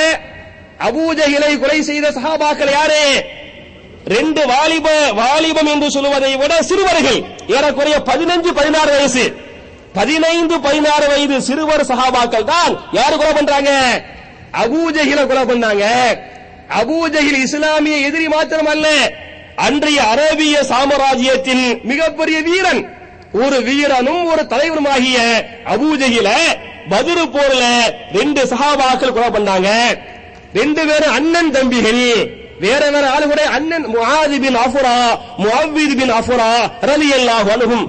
அபூ ஜஹிலை கொலை செய்த சஹாபாக்கள் யாரு ரெண்டு வாலிப வாலிபம் என்று சொல்லுவதை விட சிறுவர்கள் ஏறக்குறைய பதினஞ்சு பதினாறு வயசு பதினைந்து பதினாறு வயது சிறுவர் சஹாபாக்கள் தான் யாரு கொலை பண்றாங்க அபூஜஹில கொலை பண்ணாங்க அபூஜஹில் இஸ்லாமிய எதிரி மாத்திரமல்ல அன்றைய அரேபிய சாம்ராஜ்யத்தின் மிகப்பெரிய வீரன் ஒரு வீரனும் ஒரு தலைவருமாகிய அபூஜஹில பதிரு போர்ல ரெண்டு சஹாபாக்கள் கொலை பண்ணாங்க ரெண்டு பேரும் அண்ணன் தம்பிகள் வேற வேற ஆளுடைய அண்ணன் முஆதி பின் அஃபுரா முஅவ்வித் பின் அஃபுரா ரலியல்லாஹு அன்ஹும்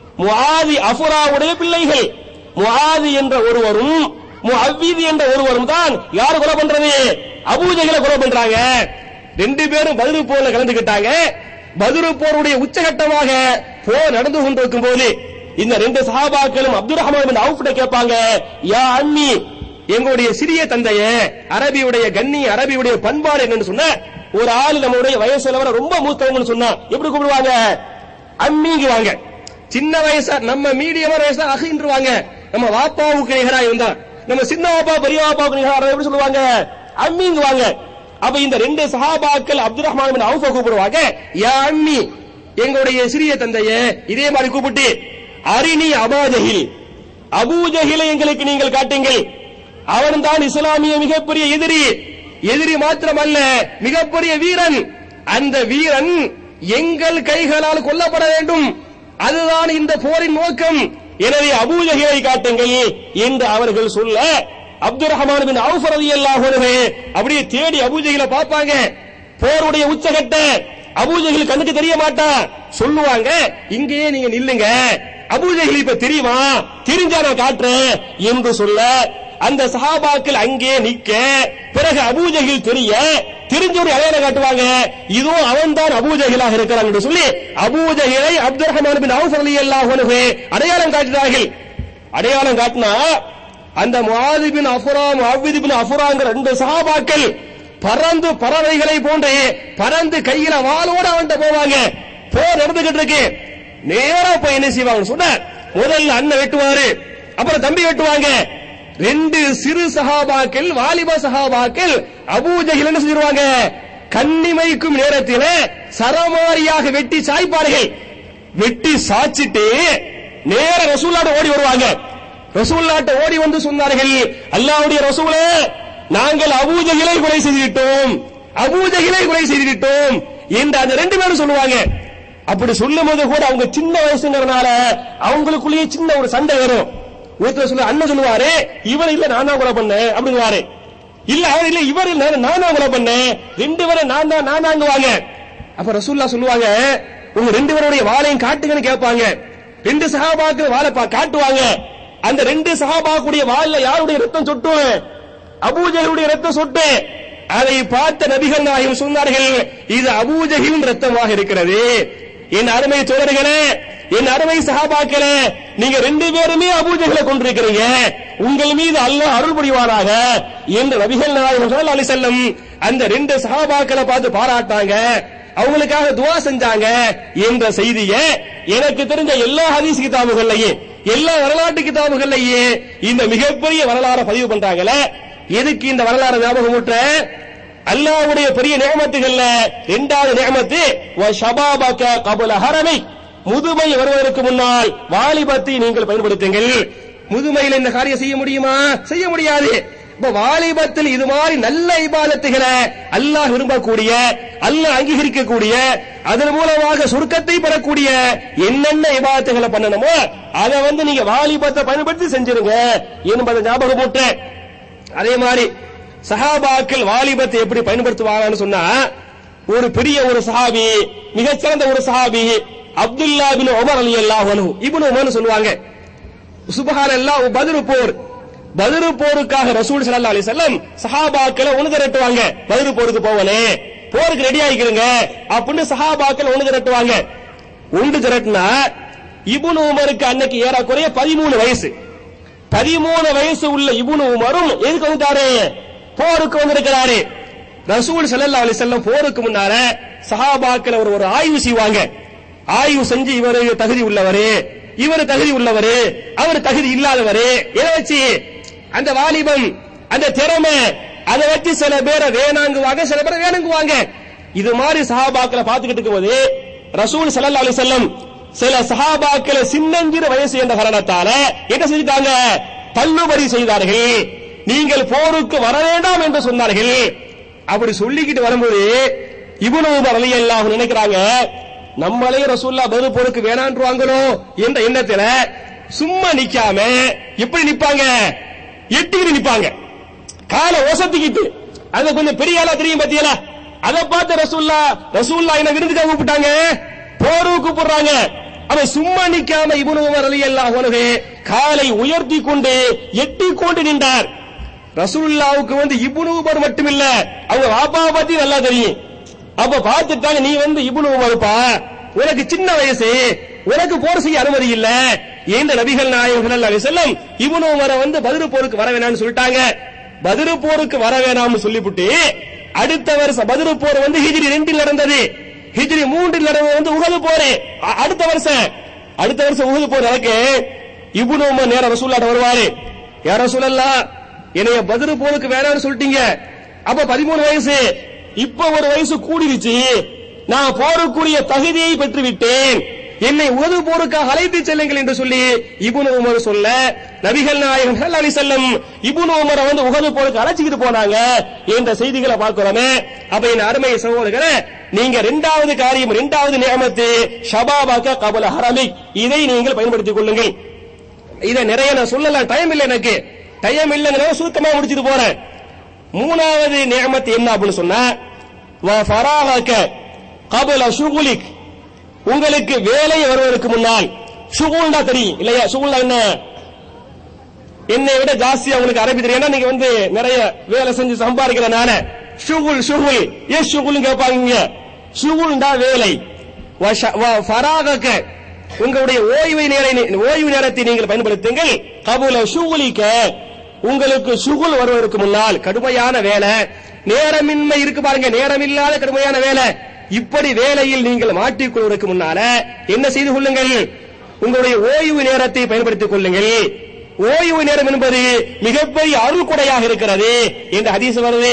முஆதி அஃபுராவுடைய பிள்ளைகள் முஆதி என்ற ஒருவரும் முஅவ்வித் என்ற ஒருவரும் தான் யார் கொலை பண்றது அபூஜஹில கொலை பண்றாங்க ரெண்டு பேரும் பதிரு போர்ல கலந்துக்கிட்டாங்க பதிரு போருடைய உச்சகட்டமாக போர் நடந்து கொண்டிருக்கும் போது இந்த ரெண்டு சஹாபாக்களும் அப்துல் ரஹ்மான் பின் அவுஃப்ட கேட்பாங்க யா அண்ணி எங்களுடைய சிறிய தந்தைய அரபியுடைய கண்ணி அரபியுடைய பண்பாடு என்னன்னு சொன்ன ஒரு ஆள் நம்மளுடைய வயசுல வர ரொம்ப மூத்தவங்கன்னு சொன்னா எப்படி கூப்பிடுவாங்க அம்மிங்குவாங்க சின்ன வயசா நம்ம மீடியமா வயசா அகின்றுவாங்க நம்ம வாப்பாவுக்கு நிகரா இருந்தா நம்ம சின்ன வாப்பா பெரிய வாப்பாவுக்கு நிகரா எப்படி சொல்லுவாங்க அம்மிங்குவாங்க அப்ப இந்த ரெண்டு சஹாபாக்கள் அப்துல் ரஹ்மான் பின் அவுஃப கூப்பிடுவாங்க யா அம்மி எங்களுடைய சிறிய தந்தைய இதே மாதிரி கூப்பிட்டு அரிணி அபாஜஹில் அபூஜஹிலை எங்களுக்கு நீங்கள் காட்டுங்கள் அவன்தான் இஸ்லாமிய மிகப்பெரிய எதிரி எதிரி மாத்திரமல்ல மிகப்பெரிய வீரன் அந்த வீரன் எங்கள் கைகளால் கொல்லப்பட வேண்டும் அதுதான் இந்த போரின் நோக்கம் எனவே அபூஜஹிலை காட்டுங்கள் என்று அவர்கள் சொல்ல அப்துல் ரஹ்மான் பின் அவுஃப் ரலியல்லாஹு அன்ஹு அப்படியே தேடி அபூஜஹில பார்ப்பாங்க போருடைய உச்சகட்ட அபூஜஹில் கண்ணுக்கு தெரிய மாட்டான் சொல்லுவாங்க இங்கேயே நீங்க நில்லுங்க அபூஜஹில் இப்ப தெரியுமா தெரிஞ்சா நான் காட்டுறேன் என்று சொல்ல அந்த சஹாபாக்கள் அங்கே நிக்க பிறகு அபூஜஹில் தெரிய தெரிஞ்ச ஒரு அடையாளம் காட்டுவாங்க இதோ அவன் தான் அபூஜஹிலாக இருக்கிறான் என்று சொல்லி அபூஜஹிலை அப்துல் ரஹ்மான் பின் அவுஃப் ரலியல்லாஹு அன்ஹு அடையாளம் காட்டினார்கள் அடையாளம் காட்டினா அந்த முஆது பின் அஃபுரா முஅவ்வித் பின் அஃபுராங்கிற ரெண்டு சஹாபாக்கள் பறந்து பறவைகளை போன்று பறந்து கையில வாளோட அவன்கிட்ட போவாங்க போர் நடந்துகிட்டு இருக்கு நேரா போய் என்ன செய்வாங்கன்னு சொன்ன முதல்ல அண்ணன் வெட்டுவாரு அப்புறம் தம்பி வெட்டுவாங்க ரெண்டு சிறு சஹாபாக்கள் வாலிப சஹாபாக்கள் அபூஜஹில் என்ன செஞ்சிருவாங்க கண்ணிமைக்கும் நேரத்தில் சரமாரியாக வெட்டி சாய்ப்பார்கள் வெட்டி சாச்சிட்டு நேர ரசூல்லாட்ட ஓடி வருவாங்க ரசூல்லாட்ட ஓடி வந்து சொன்னார்கள் அல்லாஹ்வுடைய ரசூலே நாங்கள் அபூஜஹிலை கொலை செய்துவிட்டோம் அபூஜஹிலை கொலை செய்துவிட்டோம் என்று அந்த ரெண்டு பேரும் சொல்லுவாங்க அப்படி சொல்லும் போது கூட அவங்க சின்ன வயசுங்கிறதுனால அவங்களுக்குள்ளேயே சின்ன ஒரு சண்டை வரும் ஒருத்தர் சொல்ல அண்ணன் சொல்லுவாரு இவர் இல்ல நான் தான் கொலை பண்ணேன் அப்படிங்குவாரு இல்ல அவர் இல்ல இவர் இல்ல நான் தான் கொலை பண்ணேன் ரெண்டு பேரும் நான் தான் நான் தாங்குவாங்க அப்ப ரசூல்லா சொல்லுவாங்க உங்க ரெண்டு பேருடைய வாளையும் காட்டுங்கன்னு கேட்பாங்க ரெண்டு சஹாபாக்கள் வாழை பா- காட்டுவாங்க அந்த ரெண்டு சஹாபாக்குடைய வாள்ல யாருடைய ரத்தம் சொட்டும் அபூஜகளுடைய ரத்தம் சொட்டு அதை பார்த்த நபிகள் நாயகம் சொன்னார்கள் இது அபூஜகின் ரத்தமாக இருக்கிறது என் அருமை தோழர்களே என் அருமை சஹாபாக்களே நீங்க ரெண்டு பேருமே அபூஜகளை கொண்டிருக்கிறீங்க உங்கள் மீது அல்லாஹ் அருள் புரிவாராக என்று நபிகள் நாயகம் ஸல்லல்லாஹு அலைஹி வஸல்லம் அந்த ரெண்டு சஹாபாக்களை பார்த்து பாராட்டாங்க அவங்களுக்காக துவா செஞ்சாங்க என்ற செய்தியை எனக்கு தெரிஞ்ச எல்லா ஹதீஸ் கிதாபுகள்லயும் எல்லா வரலாற்று கிதாபுகள்லயும் இந்த மிகப்பெரிய வரலாறை பதிவு பண்றாங்களே எதுக்கு இந்த வரலாறு ஞாபகம் ஊட்ட அல்லாஹ்வுடைய பெரிய நியமத்துகள்ல இரண்டாவது நியமத்து வ ஷபாபக கபுல ஹரமை முதுமை வருவதற்கு முன்னால் வாலிபத்தை நீங்கள் பயன்படுத்துங்கள் முதுமையில் இந்த காரியம் செய்ய முடியுமா செய்ய முடியாது இப்ப வாலிபத்தில் இது மாதிரி நல்ல இபாதத்துகளை அல்லாஹ் விரும்பக்கூடிய அல்லாஹ் அங்கீகரிக்கக்கூடிய அதன் மூலமாக சுருக்கத்தை பெறக்கூடிய என்னென்ன இபாதத்துகளை பண்ணணுமோ அதை வந்து நீங்க வாலிபத்தை பயன்படுத்தி செஞ்சிருங்க என்பதை ஞாபகம் போட்டு அதே மாதிரி சஹாபாக்கள் வாலிபத்தை எப்படி பயன்படுத்துவாங்கன்னு சொன்னா ஒரு பெரிய ஒரு சஹாபி மிகச்சிறந்த ஒரு சஹாபி அப்துல்லா பின் உமர் அலி அல்லாஹ் இப்னு உமர்னு சொல்லுவாங்க சுபஹான் அல்லாஹ் பத்ரு போர் பத்ரு போருக்காக ரசூல் ஸல்லல்லாஹு அலைஹி வஸல்லம் சஹாபாக்களை ஒண்ணு திரட்டுவாங்க பத்ரு போருக்கு போவனே போருக்கு ரெடி ஆகிக்கிறங்க அப்படின்னு சஹாபாக்கள் ஒண்ணு திரட்டுவாங்க ஒன்று திரட்டுனா இப்னு உமருக்கு அன்னைக்கு ஏறக்குறைய பதிமூணு வயசு பதிமூணு வயசு உள்ள இப்னு உமரும் எதுக்கு வந்துட்டாரு போருக்கு வந்திருக்கிறாரு ரசூல் ஸல்லல்லாஹு அலைஹி வஸல்லம் போருக்கு முன்னால சஹாபாக்கள் ஒரு ஒரு ஆய்வு செய்வாங்க ஆய்வு செஞ்சு இவர் தகுதி உள்ளவரு இவர் தகுதி உள்ளவரு அவர் தகுதி இல்லாதவரு எதை வச்சு அந்த வாலிபம் அந்த திறமை அதை வச்சு சில பேரை வேணாங்குவாங்க சில பேரை வேணுங்குவாங்க இது மாதிரி சஹாபாக்களை பார்த்துக்கிட்டு இருக்கும்போது ரசூல் ஸல்லல்லாஹு அலைஹி வஸல்லம் சில சஹாபாக்களை சின்னஞ்சிறு வயசு என்ற காரணத்தால என்ன செஞ்சிட்டாங்க தள்ளுபடி செய்தார்கள் நீங்கள் போருக்கு வர வேண்டாம் என்று சொன்னார்கள் அப்படி சொல்லிக்கிட்டு வரும்போது இப்னு உமர் ரலியல்லாஹு நினைக்கிறாங்க நம்மளே ரசூல்லா பதில் போருக்கு வேணான்றுவாங்களோ என்ற எண்ணத்துல சும்மா நிக்காம எப்படி நிப்பாங்க எட்டிக்கிட்டு நிப்பாங்க காலை ஒசத்திக்கிட்டு அது கொஞ்சம் பெரிய ஆளா தெரியும் பாத்தீங்களா அதை பார்த்து ரசூல்லா ரசூல்லா என்ன விருந்துக்காக கூப்பிட்டாங்க போருக்கு கூப்பிடுறாங்க அவன் சும்மா நிக்காம இப்னு உமர் ரலியல்லாஹு அன்ஹு காலை உயர்த்தி கொண்டு எட்டி கொண்டு நின்றார் ரசூலுல்லாவுக்கு வந்து இப்னு உமர் மட்டுமில்ல அவங்க வாப்பாவை பத்தி நல்லா தெரியும் அப்ப பார்த்துட்டாங்க நீ வந்து இப்னு உமர்ப்பா உனக்கு சின்ன வயசு உனக்கு போர் செய்ய அனுமதி இல்ல என்ற நபிகள் நாயகம் ஸல்லல்லாஹு அலைஹி வஸல்லம் இப்னு உமரை வந்து பதிரு போருக்கு வர வேணாம்னு சொல்லிட்டாங்க பதிரு போருக்கு வர வேணாம்னு சொல்லிவிட்டு அடுத்த வருஷம் பதிரு போர் வந்து ஹிஜ்ரி ரெண்டில் நடந்தது ஹிஜ்ரி மூன்றில் நடந்தது வந்து உஹது போர் அ- அடுத்த வருஷம் அடுத்த வருஷம் உஹது போர் நடக்கு இப்னு உமர் நேரா ரசூலுல்லாஹ் வருவாரு யா ரசூலல்லாஹ் என்னைய பதிரு போருக்கு வேணாம்னு சொல்லிட்டீங்க அப்ப பதிமூணு வயசு இப்ப ஒரு வயசு கூடிருச்சு நான் போருக்குரிய தகுதியை பெற்று விட்டேன் என்னை உது போருக்காக அழைத்து செல்லுங்கள் என்று சொல்லி இப்னு உமர் சொல்ல நபிகள் நாயகம் ஸல்லல்லாஹு அலைஹி வஸல்லம் இப்னு உமரை வந்து உகது போருக்கு அழைச்சிக்கிட்டு போனாங்க என்ற செய்திகளை பார்க்கிறோமே அப்ப என் அருமை சகோதரர்களே நீங்க இரண்டாவது காரியம் இரண்டாவது நியமத்து ஷபாபாக்க கபல ஹரமி இதை நீங்கள் பயன்படுத்திக் கொள்ளுங்கள் இதை நிறைய நான் சொல்லலாம் டைம் இல்லை எனக்கு டைம் இல்லைங்கிறத சுருக்கமா முடிச்சிட்டு போறேன் மூணாவது நியமத்து என்ன அப்படின்னு சொன்னா வ ஃபராகக கபல ஷுகுலிக் உங்களுக்கு வேலை வருவதற்கு முன்னால் ஷுகுல்னா தெரியும் இல்லையா ஷுகுல்னா என்ன என்னை விட ஜாஸ்தியா உங்களுக்கு அரபி தெரியும் ஏன்னா நீங்க வந்து நிறைய வேலை செஞ்சு சம்பாதிக்கிறனால ஷுகுல் ஷுகுல் ஏன் ஷுகுல் கேட்பாங்க ஷுகுல்டா வேலை வ ஷ- வ ஃபராகக உங்களுடைய ஓய்வு நேர ஓய்வு நேரத்தை நீங்கள் பயன்படுத்துங்கள் கபுல ஷுகுலிக்க உங்களுக்கு ஷுகுல் வருவதற்கு முன்னால் கடுமையான வேலை நேரமின்மை இருக்கு பாருங்க நேரமில்லாத கடுமையான வேலை இப்படி வேலையில் நீங்கள் மாட்டிக்கொள்வதற்கு முன்னால என்ன செய்து கொள்ளுங்கள் உங்களுடைய ஓய்வு நேரத்தை பயன்படுத்திக் கொள்ளுங்கள் ஓய்வு நேரம் என்பது மிகப்பெரிய அருள் கொடையாக இருக்கிறது என்று ஹதீஸ் வருது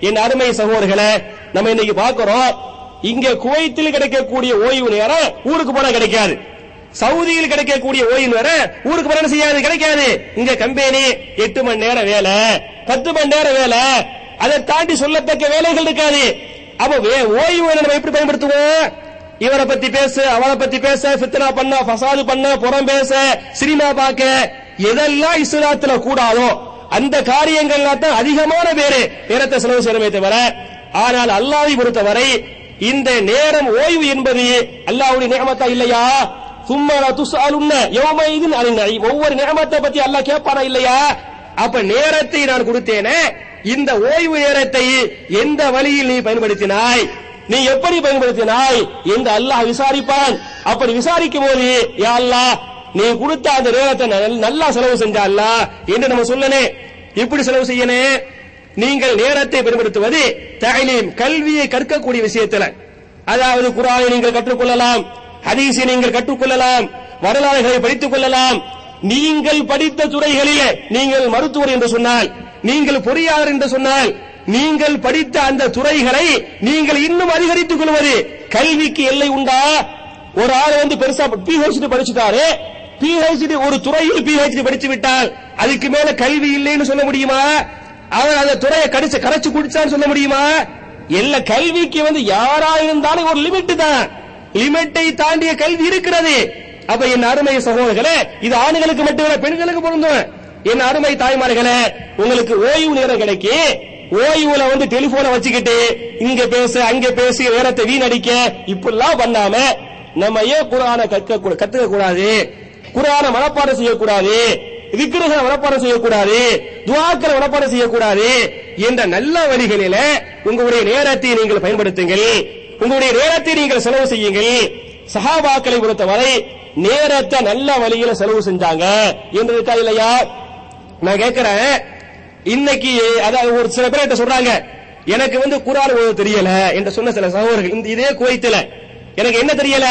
என் அருமை சகோதரர்களே நம்ம இன்னைக்கு பார்க்கிறோம் இங்க குவைத்தில் கிடைக்கக்கூடிய ஓய்வு நேரம் ஊருக்கு போனா கிடைக்காது சவுதியில் கிடைக்கக்கூடிய ஓய்வு நேரம் ஊருக்கு போனா என்ன செய்யாது கிடைக்காது இங்க கம்பெனி எட்டு மணி நேரம் வேலை பத்து மணி நேரம் வேலை அதை தாண்டி சொல்லத்தக்க வேலைகள் இருக்காது அப்ப வே- ஓய்வு நேரம் நம்ம எப்படி பயன்படுத்துவோம் இவரை பத்தி பேச அவளை பத்தி பேச ஃபித்னா பண்ண ஃபசாது பண்ண புறம் பேச சினிமா பார்க்க எதெல்லாம் இஸ்லாத்துல கூடாதோ அந்த காரியங்கள்லாம் தான் அதிகமான பேரு நேரத்தை செலவு செய்யணுமே தவிர ஆனால் அல்லாஹ்வை பொறுத்தவரை இந்த நேரம் ஓய்வு என்பது அல்லாஹ்வுடைய நியமத்தா இல்லையா சும்மா துஸ்அலுன்ன யௌமைதின் அனின் நஈம். ஒவ்வொரு நியமத்தை பத்தி அல்லாஹ் கேட்பாரா இல்லையா அப்ப நேரத்தை நான் கொடுத்தேனே இந்த ஓய்வு நேரத்தை எந்த வழியில் நீ பயன்படுத்தினாய் நீ எப்படி பயன்படுத்தினாய் என்று அல்லாஹ் விசாரிப்பான் அப்படி விசாரிக்கும் போது யா அல்லாஹ் நீ கொடுத்த அந்த நேரத்தை நல்- நல்லா செலவு செஞ்சா அல்லாஹ் என்று நம்ம சொல்லனே எப்படி செலவு செய்யனே நீங்கள் நேரத்தை பயன்படுத்துவது தகலீம் கல்வியை கற்கக்கூடிய விஷயத்துல அதாவது குரானை நீங்கள் கற்றுக்கொள்ளலாம் ஹதீஸை நீங்கள் கற்றுக்கொள்ளலாம் வரலாறுகளை படித்துக் கொள்ளலாம் நீங்கள் படித்த துறைகளிலே நீங்கள் மருத்துவர் என்று சொன்னால் நீங்கள் பொறியாளர் என்று சொன்னால் நீங்கள் படித்த அந்த துறைகளை நீங்கள் இன்னும் அதிகரித்துக் கொள்வது கல்விக்கு எல்லை உண்டா ஒரு ஆள் வந்து பெருசா பிஹெச்டி படிச்சுட்டாரு பிஹெச்டி ஒரு துறையில் பிஹெச்டி படிச்சு விட்டால் அதுக்கு மேல கல்வி இல்லைன்னு சொல்ல முடியுமா அவர் அந்த துறையை கடிச்சு கரைச்சு குடிச்சான்னு சொல்ல முடியுமா எல்லா கல்விக்கு வந்து யாரா இருந்தாலும் ஒரு லிமிட் தான் லிமிட்டை தாண்டிய கல்வி இருக்கிறது அப்ப என் அருமை சகோதரர்களே இது ஆண்களுக்கு மட்டுமல்ல பெண்களுக்கு பொருந்தும் என் அருமை தாய்மார்களே உங்களுக்கு ஓய்வு நேரம் கிடைக்கி ஓய்வுல வந்து டெலிபோனை வச்சுக்கிட்டு இங்க பேச அங்க பேசி நேரத்தை வீணடிக்க இப்படிலாம் பண்ணாம நம்ம ஏன் குரானை கற்க கூ- கத்துக்க கூடாது குரானை மனப்பாடம் செய்யக்கூடாது விக்கிரகளை மனப்பாடம் செய்யக்கூடாது துவாக்களை மனப்பாடம் செய்யக்கூடாது என்ற நல்ல வழிகளில உங்களுடைய நேரத்தை நீங்கள் பயன்படுத்துங்கள் உங்களுடைய நேரத்தை நீங்கள் செலவு செய்யுங்கள் சஹாபாக்களை பொறுத்தவரை நேரத்தை நல்ல வழியில செலவு செஞ்சாங்க என்று இருக்கா இல்லையா நான் கேட்கிறேன் இன்னைக்கு அதாவது ஒரு சில பேர் என்கிட்ட சொல்றாங்க எனக்கு வந்து குரான் ஓத தெரியல என்று சொன்ன சில சகோதரர்கள் இந்த இதே குவைத்துல எனக்கு என்ன தெரியல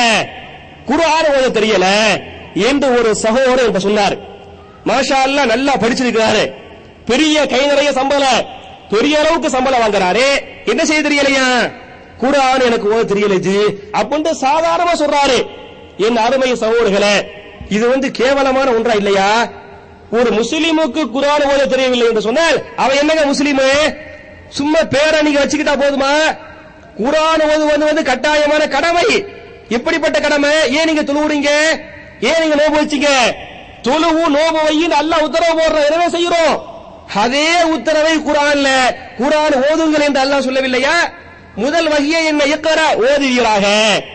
குரான் ஓத தெரியல என்று ஒரு சகோதரர் என்கிட்ட சொன்னார் மாஷா அல்லாஹ் நல்லா படிச்சிருக்கிறாரு பெரிய கை நிறைய சம்பளம் பெரிய அளவுக்கு சம்பளம் வாங்குறாரு என்ன செய்ய தெரியலையா குரான் எனக்கு ஓத தெரியல ஜி அப்படின்னு சாதாரணமா சொல்றாரு என் அருமை சகோதரர்களே இது வந்து கேவலமான ஒன்றா இல்லையா ஒரு முஸ்லிமுக்கு குரான் ஓத தெரியவில்லை என்று சொன்னால் அவன் என்னங்க முஸ்லிமு சும்மா பேரை நீங்க வச்சுக்கிட்டா போதுமா குரான் ஓதுவது வந்து கட்டாயமான கடமை எப்படிப்பட்ட கடமை ஏன் நீங்க தொழுவுறீங்க ஏன் நீங்க நோபு வச்சீங்க தொழுவு நோபு வையின் அல்லாஹ் உத்தரவு போடுற எனவே செய்கிறோம் அதே உத்தரவை குரான்ல குரான் ஓதுங்கள் என்று அல்லாஹ் சொல்லவில்லையா முதல் வகையை என்ன இக்கர ஓதுவீராக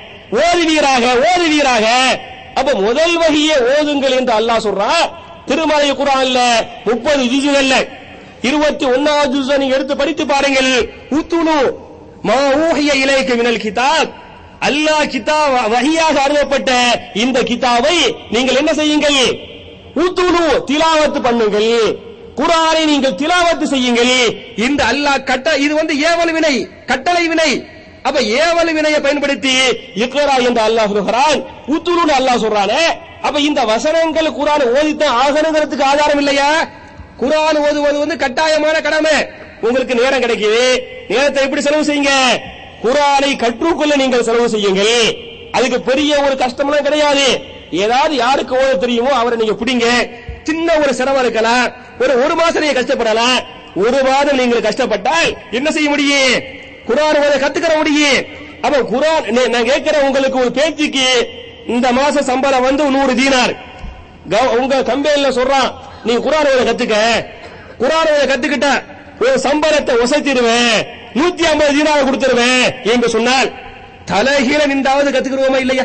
ஓதுவீராக ஓதுவீராக அப்ப முதல் வகையை ஓதுங்கள் என்று அல்லாஹ் சொல்றான் திருமலை குரான்ல முப்பது ஜிஜுகள்ல இருபத்தி ஒன்னாவது ஜுஸை நீங்க எடுத்து படித்து பாருங்கள் உத்துணு மா ஊஹிய இலைக்கு மினல் கிதாப் அல்லாஹ் கிதாப் வஹியாக அருளப்பட்ட இந்த கிதாபை நீங்கள் என்ன செய்யுங்கள் உத்துணு திலாவத்து பண்ணுங்கள் குரானை நீங்கள் திலாவத்து செய்யுங்கள் இந்த அல்லாஹ் கட்ட இது வந்து ஏவல் வினை கட்டளை வினை அப்ப ஏவல் வினையை பயன்படுத்தி இக்ரா என்று அல்லாஹ் சொல்கிறான் உத்துணுன்னு அல்லாஹ் சொல்றானே அப்ப இந்த வசனங்கள் குரான் ஓதித்தான் ஆகணுங்கிறதுக்கு ஆதாரம் இல்லையா குரான் ஓதுவது வந்து கட்டாயமான கடமை உங்களுக்கு நேரம் கிடைக்குது நேரத்தை எப்படி செலவு செய்யுங்க குரானை கற்றுக்கொள்ள நீங்கள் செலவு செய்யுங்கள் அதுக்கு பெரிய ஒரு கஷ்டம்லாம் கிடையாது ஏதாவது யாருக்கு ஓத தெரியுமோ அவரை நீங்க பிடிங்க சின்ன ஒரு சிரமம் இருக்கலாம் ஒரு ஒரு மாசம் நீங்க கஷ்டப்படலாம் ஒரு மாதம் நீங்கள் கஷ்டப்பட்டால் என்ன செய்ய முடியும் குரான் ஓத கத்துக்கிற முடியும் அப்ப குரான் நே- நான் கேட்கிறேன் உங்களுக்கு ஒரு பேச்சுக்கு இந்த மாச சம்பளம் வந்து நூறு தீனார் கவ- உங்க கம்பெனில சொல்றான் நீ குரான் ஓத கத்துக்க குரான் ஓத கத்துக்கிட்ட ஒரு சம்பளத்தை ஒசைத்திடுவேன் நூத்தி ஐம்பது தீனார் கொடுத்துருவேன் என்று சொன்னால் தலைகீழ நின்றாவது கத்துக்கிறோமா இல்லையா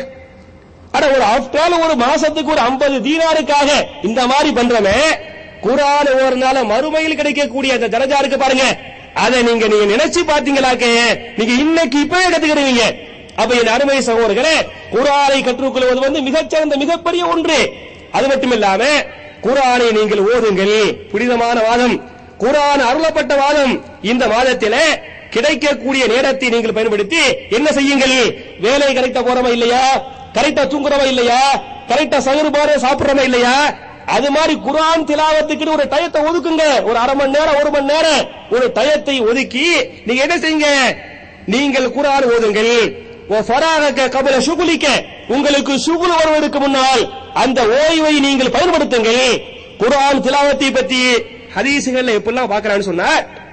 அட ஒரு ஆஃப்டர் ஆல் ஒரு மாசத்துக்கு ஒரு 50 தீனாருக்காக இந்த மாதிரி பண்றமே குரான் ஒரு நாள் மறுமையில் கிடைக்கக்கூடிய அந்த தரஜா இருக்கு பாருங்க அதை நீங்க நீங்க நினைச்சு பாத்தீங்களாக்க நீங்க இன்னைக்கு இப்பவே கத்துக்கிறீங்க அப்ப என் அருமை சகோதரர்களே குரானை கற்றுக்கொள்வது வந்து மிகச்சிறந்த மிகப்பெரிய ஒன்று அது மட்டும் இல்லாம குரானை நீங்கள் ஓதுங்கள் புனிதமான வாதம் குரான் அருளப்பட்ட வாதம் இந்த மாதத்திலே கிடைக்கக்கூடிய நேரத்தை நீங்கள் பயன்படுத்தி என்ன செய்யுங்கள் வேலை கரெக்டா போறோமா இல்லையா கரெக்டா தூங்குறோமா இல்லையா கரெக்டா சகுறு போற சாப்பிடுறோமா இல்லையா அது மாதிரி குர்ஆன் திலாவத்துக்கு ஒரு டயத்தை ஒதுக்குங்க ஒரு அரை மணி நேரம் ஒரு மணி நேரம் ஒரு டயத்தை ஒதுக்கி நீங்க என்ன செய்யுங்க நீங்கள் குர்ஆன் ஓதுங்கள் ஓ ஃபராகக கபல சுகுலிக்க உங்களுக்கு சுகுல் வருவதற்கு முன்னால் அந்த ஓய்வை நீங்கள் பயன்படுத்துங்கள் குர்ஆன் திலாவத்தை பத்தி ஹதீசுகள்ல எப்படிலாம் பார்க்கறான்னு சொன்னா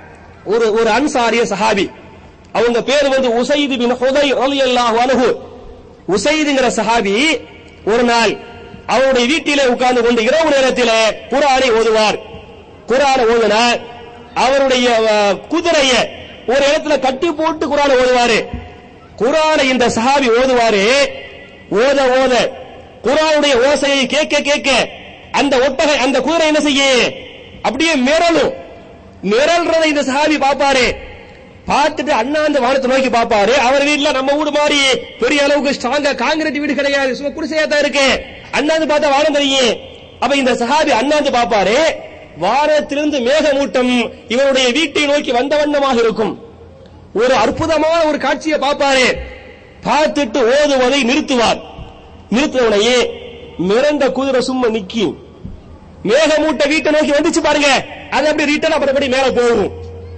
ஒரு ஒரு அன்சாரிய சஹாபி அவங்க பேர் வந்து உசைது பின் ஹுதை ரலியல்லாஹு அன்ஹு உசைதுங்கிற சஹாபி ஒரு நாள் அவருடைய வீட்டிலே உட்கார்ந்து கொண்டு இரவு நேரத்திலே குர்ஆனை ஓதுவார் குர்ஆனை ஓதுனார் அவருடைய அஹ், குதிரைய ஒரு இடத்துல கட்டி போட்டு குர்ஆனை ஓதுவாரு குர்ஆனை இந்த சஹாபி ஓதுவாரு ஓத ஓத குர்ஆனுடைய ஓசையை கேட்க கேட்க அந்த ஒட்டகை அந்த குதிரை என்ன செய்ய அப்படியே மிரளும் மிரல்றதை இந்த சஹாபி பாப்பாரு பார்த்துட்டு அண்ணாந்து வானத்தை நோக்கி பாப்பாரு அவர் வீட்ல நம்ம வீடு மாதிரி பெரிய அளவுக்கு ஸ்ட்ராங்கா காங்கிரீட் வீடு கிடையாது சும்மா குடிசையா தான் இருக்கு அண்ணாந்து பார்த்தா வானம் தெரியும் அப்ப இந்த சஹாபி அண்ணாந்து பாப்பாரு வானத்திலிருந்து மேகமூட்டம் இவருடைய வீட்டை நோக்கி வந்த வண்ணமாக இருக்கும் ஒரு அற்புதமான ஒரு காட்சியை பார்ப்பாரு பார்த்துட்டு ஓதுவதை நிறுத்துவார் நிறுத்தினவுடனே மிரண்ட குதிரை சும்மா நிக்கும் மேகமூட்ட வீட்டை நோக்கி வந்துச்சு பாருங்க அது அப்படி ரிட்டர்ன் அப்புறப்படி மேல போகும்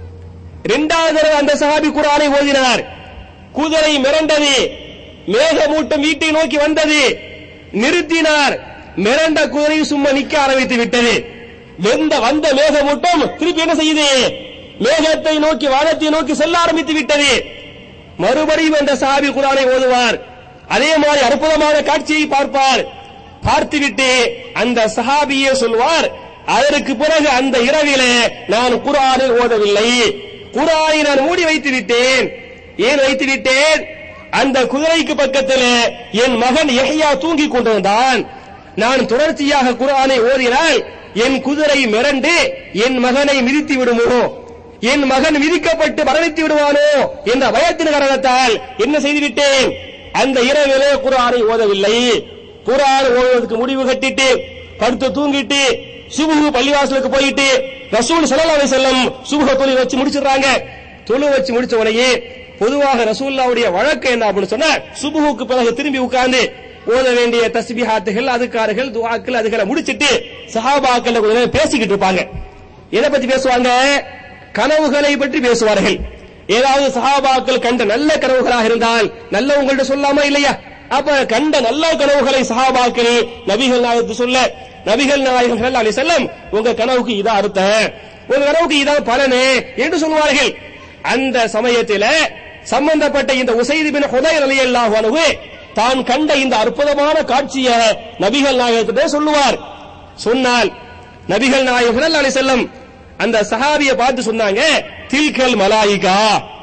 இரண்டாவது தடவை அந்த சஹாபி குர்ஆனை ஓதினார் குதிரை மிரண்டது மேகமூட்டம் வீட்டை நோக்கி வந்தது நிறுத்தினார் மிரண்ட குதிரை சும்மா நிக்க ஆரம்பித்து விட்டது வெந்த வந்த மேகமூட்டம் திருப்பி என்ன செய்யுது மேகத்தை நோக்கி வானத்தை நோக்கி செல்ல ஆரம்பித்து விட்டது மறுபடியும் அந்த சஹாபி குர்ஆனை ஓதுவார் அதே மாதிரி அற்புதமான காட்சியை பார்ப்பார் பார்த்துவிட்டு அந்த சஹாபியே சொல்வார் அதற்கு பிறகு அந்த இரவிலே நான் குர்ஆனை ஓதவில்லை குர்ஆனை நான் மூடி வைத்து விட்டேன் ஏன் வைத்து விட்டேன் அந்த குதிரைக்கு பக்கத்தில் என் மகன் யஹ்யா தூங்கிக் கொண்டிருந்தான் நான் தொடர்ச்சியாக குர்ஆனை ஓதினால் என் குதிரை மிரண்டு என் மகனை மிதித்து விடுமோ என் மகன் விதிக்கப்பட்டு மரணித்து விடுவானோ என்ற பயத்தின் காரணத்தால் என்ன செய்துவிட்டேன் அந்த இரவிலே குர்ஆனை ஓதவில்லை குர்ஆன் ஓதுவதற்கு முடிவு கட்டிட்டு படுத்து தூங்கிட்டு சுபுகு பள்ளிவாசலுக்கு போயிட்டு ரசூல் ஸல்லல்லாஹு அலைஹி வஸல்லம் சுபுக தொழி வச்சு முடிச்சிடுறாங்க தொழு வச்சு முடிச்ச உடனே பொதுவாக ரசூலுல்லாவுடைய வழக்கம் என்ன அப்படின்னு சொன்னா சுபுகுக்கு பிறகு திரும்பி உட்கார்ந்து ஓத வேண்டிய தஸ்பிஹாத்துகள் அதுக்கார்கள் துஆக்கள் அதுகளை முடிச்சிட்டு சஹாபாக்கள் கொஞ்ச நேரம் பேசிக்கிட்டு இருப்பாங்க எதை பத்தி பேசுவாங்க கனவுகளை பற்றி பேசுவார்கள் ஏதாவது சஹாபாக்கள் கண்ட நல்ல கனவுகளாக இருந்தால் நல்ல உங்கள்ட்ட சொல்லாமா இல்லையா அப்ப கண்ட நல்ல கனவுகளை சஹாபாக்கள் நபிகள் நாயகத்து சொல்ல நபிகள் நாயகம் ஸல்லல்லாஹு அலைஹி வஸல்லம் உங்க கனவுக்கு இதான் அர்த்தம் உங்க கனவுக்கு இதான் பலனு என்று சொல்வார்கள் அந்த சமயத்தில சம்பந்தப்பட்ட இந்த உசைது பின் ஹுதைர் ரலியல்லாஹு அன்ஹு தான் கண்ட இந்த அற்புதமான காட்சியை நபிகள் நாயகத்திட்ட சொல்லுவார் சொன்னால் நபிகள் நாயகம் ஸல்லல்லாஹு அலைஹி வஸல்லம் அந்த சஹாபியை பார்த்து சொன்னாங்க தில்கல் மலாயிகா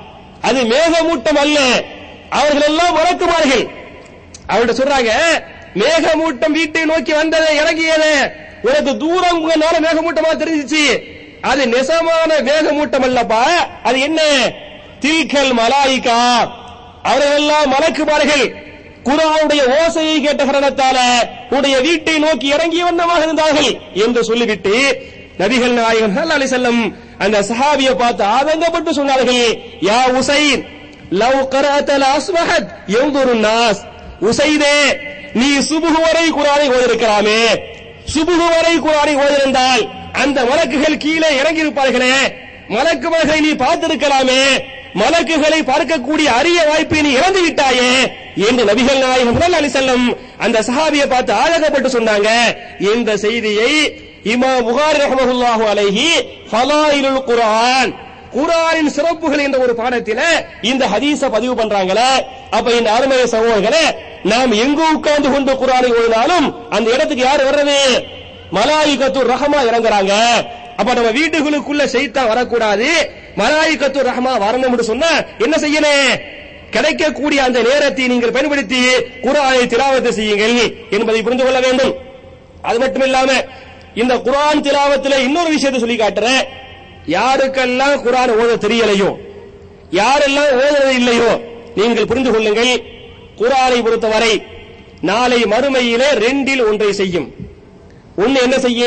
அது மேகமூட்டம் அல்ல அவர்கள் எல்லாம் வழக்குமார்கள் அவர்கிட்ட சொல்றாங்க மேகமூட்டம் வீட்டை நோக்கி வந்தது இறங்கியது உனக்கு தூரம் உங்களால மேகமூட்டமா தெரிஞ்சிச்சு அது நெசமான மேகமூட்டம் அல்லப்பா அது என்ன தில்கல் மலாயிகா அவர்கள் எல்லாம் மலக்குமார்கள் குரானுடைய ஓசையை கேட்ட காரணத்தால உடைய வீட்டை நோக்கி இறங்கிய வண்ணமாக இருந்தார்கள் என்று சொல்லிவிட்டு நபிகள் நாயகம் ஸல்லல்லாஹு அலைஹி வஸல்லம் அந்த சஹாபியை பார்த்து ஆதங்கப்பட்டு சொன்னார்கள் யா உசைன் லவ் கரஅத அஸ்வஹத் யன்துரு நாஸ் உசைதே நீ சுபுகு வரை குரானை ஓதிருக்கலாமே சுபுகு வரை குரானை ஓதிருந்தால் அந்த மலக்குகள் கீழே இறங்கி இருப்பார்களே மலக்குமர்களை நீ பார்த்திருக்கலாமே மலக்குகளை பார்க்கக்கூடிய அரிய வாய்ப்பை நீ இழந்து விட்டாயே என்று நபிகள் நாயகம் ஸல்லல்லாஹு அலைஹி வஸல்லம் அந்த சஹாபியை பார்த்து ஆதங்கப்பட்டு சொன்னாங்க இந்த செய்தியை இமாம் புகாரி ரஹ்மஹுல்லாஹு அலைஹி ஃபலாயிலுல் குர்ஆன் குர்ஆனின் சிறப்புகள் என்ற ஒரு பாடத்தில இந்த ஹதீஸ பதிவு பண்றாங்களே அப்ப இந்த அருமை சகோதரர்களே நாம் எங்கு உட்கார்ந்து கொண்டு குர்ஆனை ஓதினாலும் அந்த இடத்துக்கு யார் வர்றது மலாயிகத்து ரஹமா இறங்குறாங்க அப்ப நம்ம வீட்டுகளுக்குள்ள செய்தான் வரக்கூடாது மலாயிகத்து ரஹமா வரணும்னு சொன்னா என்ன செய்யணும் கிடைக்கக்கூடிய அந்த நேரத்தை நீங்கள் பயன்படுத்தி குர்ஆனை திலாவத்து செய்யுங்கள் என்பதை புரிந்து கொள்ள வேண்டும் அது மட்டும் இல்லாம இந்த குர்ஆன் திலாவத்துல இன்னொரு விஷயத்தை சொல்லி காட்டுறேன் யாருக்கெல்லாம் குர்ஆன் ஓத தெரியலையோ யாரெல்லாம் ஓதுவது இல்லையோ நீங்கள் புரிந்து கொள்ளுங்கள் குர்ஆனை பொறுத்தவரை நாளை மறுமையிலே ரெண்டில் ஒன்றை செய்யும் ஒன்னு என்ன செய்ய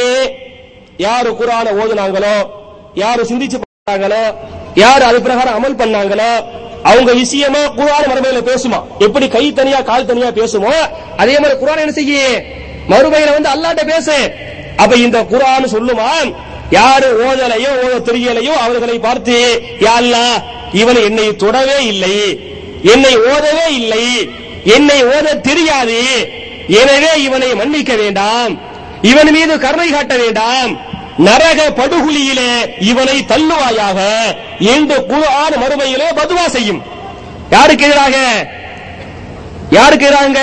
யாரு குர்ஆனை ஓதுனாங்களோ யாரு சிந்திச்சு பார்த்தாங்களோ யாரு அது பிரகாரம் அமல் பண்ணாங்களோ அவங்க விஷயமா குர்ஆன் மறுமையில பேசுமா எப்படி கை தனியா கால் தனியா பேசுமோ அதே மாதிரி குர்ஆன் என்ன செய்ய மறுமையில வந்து அல்லாட்ட பேசு அப்ப இந்த குர்ஆன் சொல்லுமா யாரு ஓதலையோ ஓத தெரியலையோ அவர்களை பார்த்து யா அல்லாஹ் இவன் என்னை தொடவே இல்லை என்னை ஓதவே இல்லை என்னை ஓத தெரியாது எனவே இவனை மன்னிக்க வேண்டாம் இவன் மீது கருணை காட்ட வேண்டாம் நரக படுகுழியிலே இவனை தள்ளுவாயாக என்று குர்ஆன் மறுமையிலே பதுவா செய்யும் யாருக்கு எதிராக யாருக்கு எதிராங்க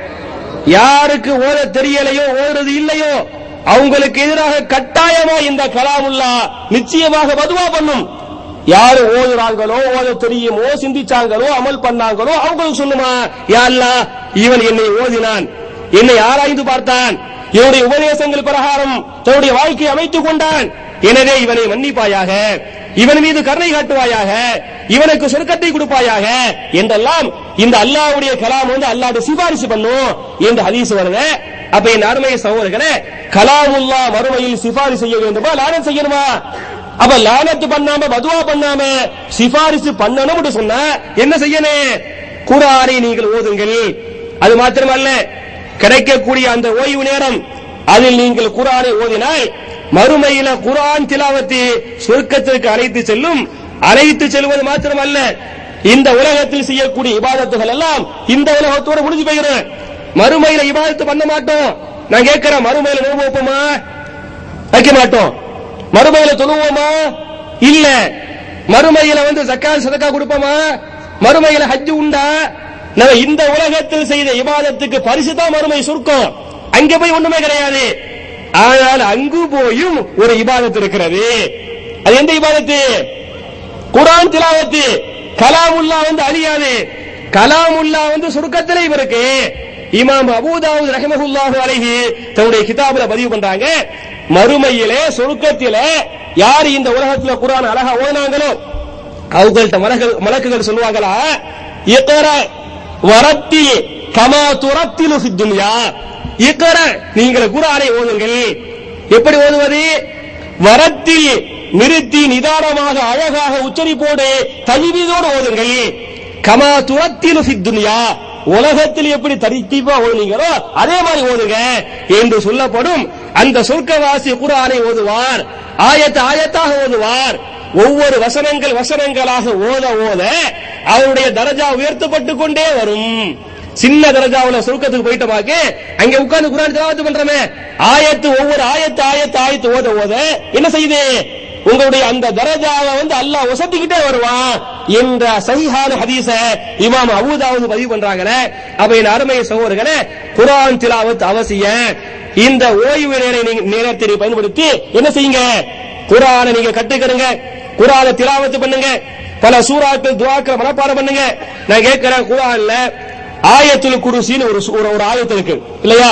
யாருக்கு ஓத தெரியலையோ ஓதுறது இல்லையோ அவங்களுக்கு எதிராக கட்டாயமா இந்த கலாமுல்லா நிச்சயமாக பதுவா பண்ணும் யாரு ஓதுறாங்களோ ஓத தெரியுமோ சிந்திச்சாங்களோ அமல் பண்ணாங்களோ அவங்களுக்கு சொல்லுமா யா அல்லாஹ் இவன் என்னை ஓதினான் என்னை ஆராய்ந்து பார்த்தான் இவனுடைய உபதேசங்கள் பிரகாரம் தன்னுடைய வாழ்க்கையை அமைத்துக் கொண்டான் எனவே இவனை மன்னிப்பாயாக இவன் மீது கருணை காட்டுவாயாக இவனுக்கு சொர்க்கத்தை கொடுப்பாயாக என்றெல்லாம் இந்த அல்லாஹ்வுடைய கலாம் வந்து அல்லாஹ்வுடைய சிபாரிசு பண்ணும் என்று ஹதீஸ் வருது அப்ப என் அருமை சகோதரர்களே கலாமுல்லா மறுமையில் சிபாரிசு செய்ய வேண்டுமா லானம் செய்யணுமா அப்ப லானத்து பண்ணாம மதுவா பண்ணாம சிபாரிசு பண்ணணும் சொன்னா என்ன செய்யணும் குரானை நீங்கள் ஓதுங்கள் அது மாத்திரமல்ல கிடைக்கக்கூடிய அந்த ஓய்வு நேரம் அதில் நீங்கள் குரானை ஓதினால் மறுமையில குரான் திலாவத்தி சொர்க்கத்திற்கு அழைத்து செல்லும் அழைத்து செல்வது மாத்திரமல்ல இந்த உலகத்தில் செய்யக்கூடிய இபாதத்துகள் எல்லாம் இந்த உலகத்தோட முடிஞ்சு போயிடும் மறுமையில இபாதத்து பண்ண மாட்டோம் நான் கேட்கிறேன் மறுமையில நோம்பு வைப்போமா வைக்க மாட்டோம் மறுமையில தொழுவோமா இல்ல மறுமையில வந்து ஜக்காத் சதக்கா கொடுப்போமா மறுமையில ஹஜ் உண்டா நம்ம இந்த உலகத்தில் செய்த இபாதத்துக்கு பரிசு தான் மறுமை சுருக்கம் அங்க போய் ஒண்ணுமே கிடையாது ஆனால் அங்கு போயும் ஒரு இபாதத்து இருக்கிறது அது எந்த இபாதத்து குரான் திலாவத்து கலாமுல்லா வந்து அழியாது கலாமுல்லா வந்து சுருக்கத்திலே இவருக்கு இமாம் அபூதாவுத் ரஹமஹுல்லாஹு அலைஹி தன்னுடைய கிதாபுல பதிவு பண்றாங்க மறுமையிலே சொருக்கத்திலே யார் இந்த உலகத்துல குரான் அழகா ஓதுனாங்களோ அவங்கள்ட்ட மலக்குகள் மலக்குகள் சொல்லுவாங்களா இக்கர வரத்தி கமா துரத்திலு துன்யா இக்கர நீங்கள் குரானை ஓதுங்கள் எப்படி ஓதுவது வரத்தி நிறுத்தி நிதானமாக அழகாக உச்சரிப்போடு தஜ்வீதோடு ஓதுங்கள் கமா துரத்திலு துன்யா உலகத்தில் எப்படி தரித்தீவா ஓதுனீங்களோ அதே மாதிரி ஓதுங்க என்று சொல்லப்படும் அந்த சொர்க்கவாசி குரானை ஓதுவார் ஆயத்த ஆயத்தாக ஓதுவார் ஒவ்வொரு வசனங்கள் வசனங்களாக ஓத ஓத அவருடைய தரஜா உயர்த்தப்பட்டு கொண்டே வரும் சின்ன தரஜாவுல சுருக்கத்துக்கு போயிட்டோமாக்க அங்க உட்கார்ந்து குரான் திலாவத்து பண்றமே ஆயத்து ஒவ்வொரு ஆயத்து ஆயத்து ஆயத்து ஓத ஓத என்ன செய்யுது உங்களுடைய அந்த தரஜாவை வந்து அல்லாஹ் உசத்திக்கிட்டே வருவான் என்ற சஹிஹான ஹதீஸ இமாம் அபூதாவுது பதிவு பண்றாங்களே அப்ப என் அருமை சகோதரர்களே குரான் திலாவத் அவசியம் இந்த ஓய்வு நேர நீங்க நேரத்தை பயன்படுத்தி என்ன செய்யுங்க குரானை நீங்க கட்டுக்கிறங்க குரானை திலாவத்து பண்ணுங்க பல சூறாக்கள் துவாக்கள் மனப்பாடம் பண்ணுங்க நான் கேட்கிறேன் குரான்ல ஆயத்துல் குருசின்னு ஒரு சூ- ஒரு ஒரு ஆயத்து இருக்கு இல்லையா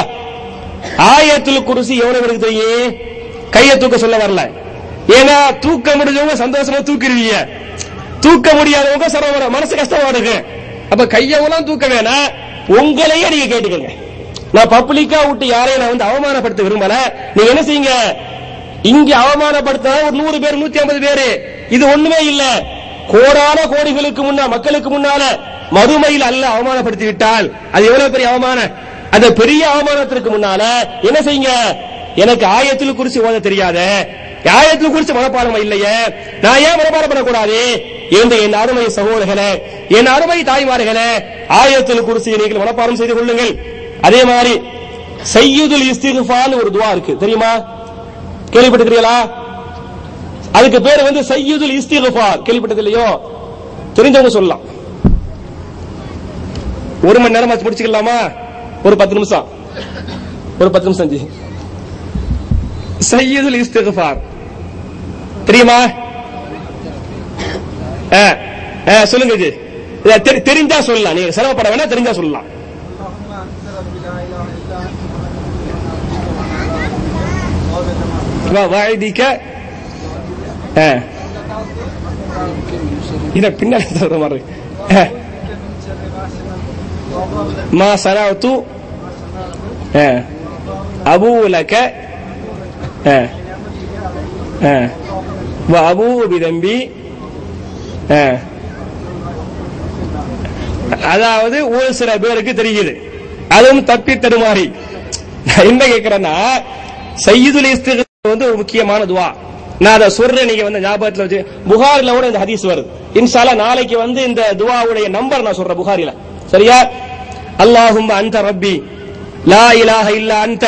ஆயத்துல் குருசி எவ்வளவு தெரியும் கையை தூக்க சொல்ல வரல ஏன்னா தூக்க முடிஞ்சவங்க சந்தோஷமா தூக்கிடுவீங்க தூக்க முடியாதவங்க சிரமம் மனசு கஷ்டமா இருக்கு அப்ப கையவெல்லாம் தூக்க வேணாம் உங்களையே நீங்க கேட்டுக்கங்க நான் பப்ளிக்கா விட்டு யாரையும் நான் வந்து அவமானப்படுத்த விரும்பல நீங்க என்ன செய்யுங்க இங்க அவமானப்படுத்த ஒரு நூறு பேர் நூத்தி ஐம்பது பேரு இது ஒண்ணுமே இல்ல கோடான கோடிகளுக்கு முன்னா மக்களுக்கு முன்னால மறுமையில் அல்ல அவமானப்படுத்தி விட்டால் அது எவ்வளவு பெரிய அவமானம் அந்த பெரிய அவமானத்திற்கு முன்னால என்ன செய்யுங்க எனக்கு ஆயத்தில் குறிச்சு ஓத தெரியாத ஆயத்தில் குறிச்சு மனப்பாடம் இல்லையே நான் ஏன் மனப்பாடம் பண்ணக்கூடாது என்று என் அருமை சகோதரர்களே என் அருமை தாய்மார்களே ஆயத்தில் குறிச்சு நீங்கள் மனப்பாடம் செய்து கொள்ளுங்கள் அதே மாதிரி சையுதுல் இஸ்திஃபான் ஒரு துவா இருக்கு தெரியுமா கேள்விப்பட்டிருக்கிறீங்களா அதுக்கு பேர் வந்து சையுதுல் இஸ்திஃபார் கேள்விப்பட்டது இல்லையோ தெரிஞ்சவங்க சொல்லலாம் ஒரு மணி நேரம் ஆச்சு முடிச்சுக்கலாமா ஒரு பத்து நிமிஷம் ஒரு பத்து நிமிஷம் ஜி சையதுல் இஸ்திஃபார் தெரியுமா ஆ, ஆ, சொல்லுங்க ஜி இத தெரி- தெரிஞ்சா சொல்லலாம் நீங்க சிரமப்பட வேணா தெரிஞ்சா சொல்லலாம் வாய்திக்க இத பின்னாடி சொல்ற மாதிரி இருக்கு. ஆ. ما صنعت آه. أبو لك آه. آه. وأبوء بذنبي آه. அதாவது ஒரு சில பேருக்கு தெரியுது அதுவும் தப்பி தடுமாறி நான் என்ன கேட்கிறேன்னா சையீதுல் இஸ்திக்ஃபார் வந்து ஒரு முக்கியமான துவா நான் அதை சொல்றேன் நீங்க வந்து ஞாபகத்துல வச்சு புகாரில கூட இந்த ஹதீஸ் வருது இன்ஷால்லா நாளைக்கு வந்து இந்த துவாவுடைய நம்பர் நான் சொல்றேன் புகாரில சரியா அல்லாஹும் அந்த ரப்பி லா இலாஹ இல்லா அன்த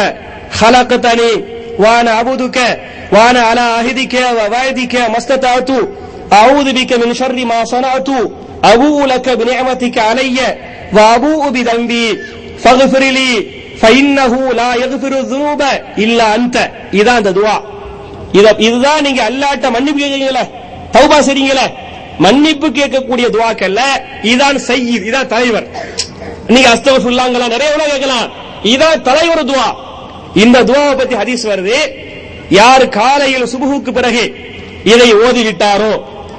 خلقتني وانا عبدك وانا على عهدك ووعدك ما استطعت اعوذ بك من شر ما صنعت ابوء لك بنعمتك علي وابوء بذنبي فاغفر لي فانه لا يغفر الذنوب الا انت இதான் அந்த துவா இத இதுதான் நீங்க அல்லாட்ட மன்னிப்பு கேட்கறீங்களே தௌபா செய்றீங்களே மன்னிப்பு கேட்கக்கூடிய துவாக்கல்ல இதான் சையீத் இதான் தலைவர் நீங்க அஸ்தகஃபுல்லாங்கலாம் நிறைய விட கேட்கலாம் இதான் தலைவர் துவா இந்த துவாவை பத்தி ஹதீஸ் வருது யார் காலையில் சுபுகுக்கு பிறகு இதை ஓதிவிட்டாரோ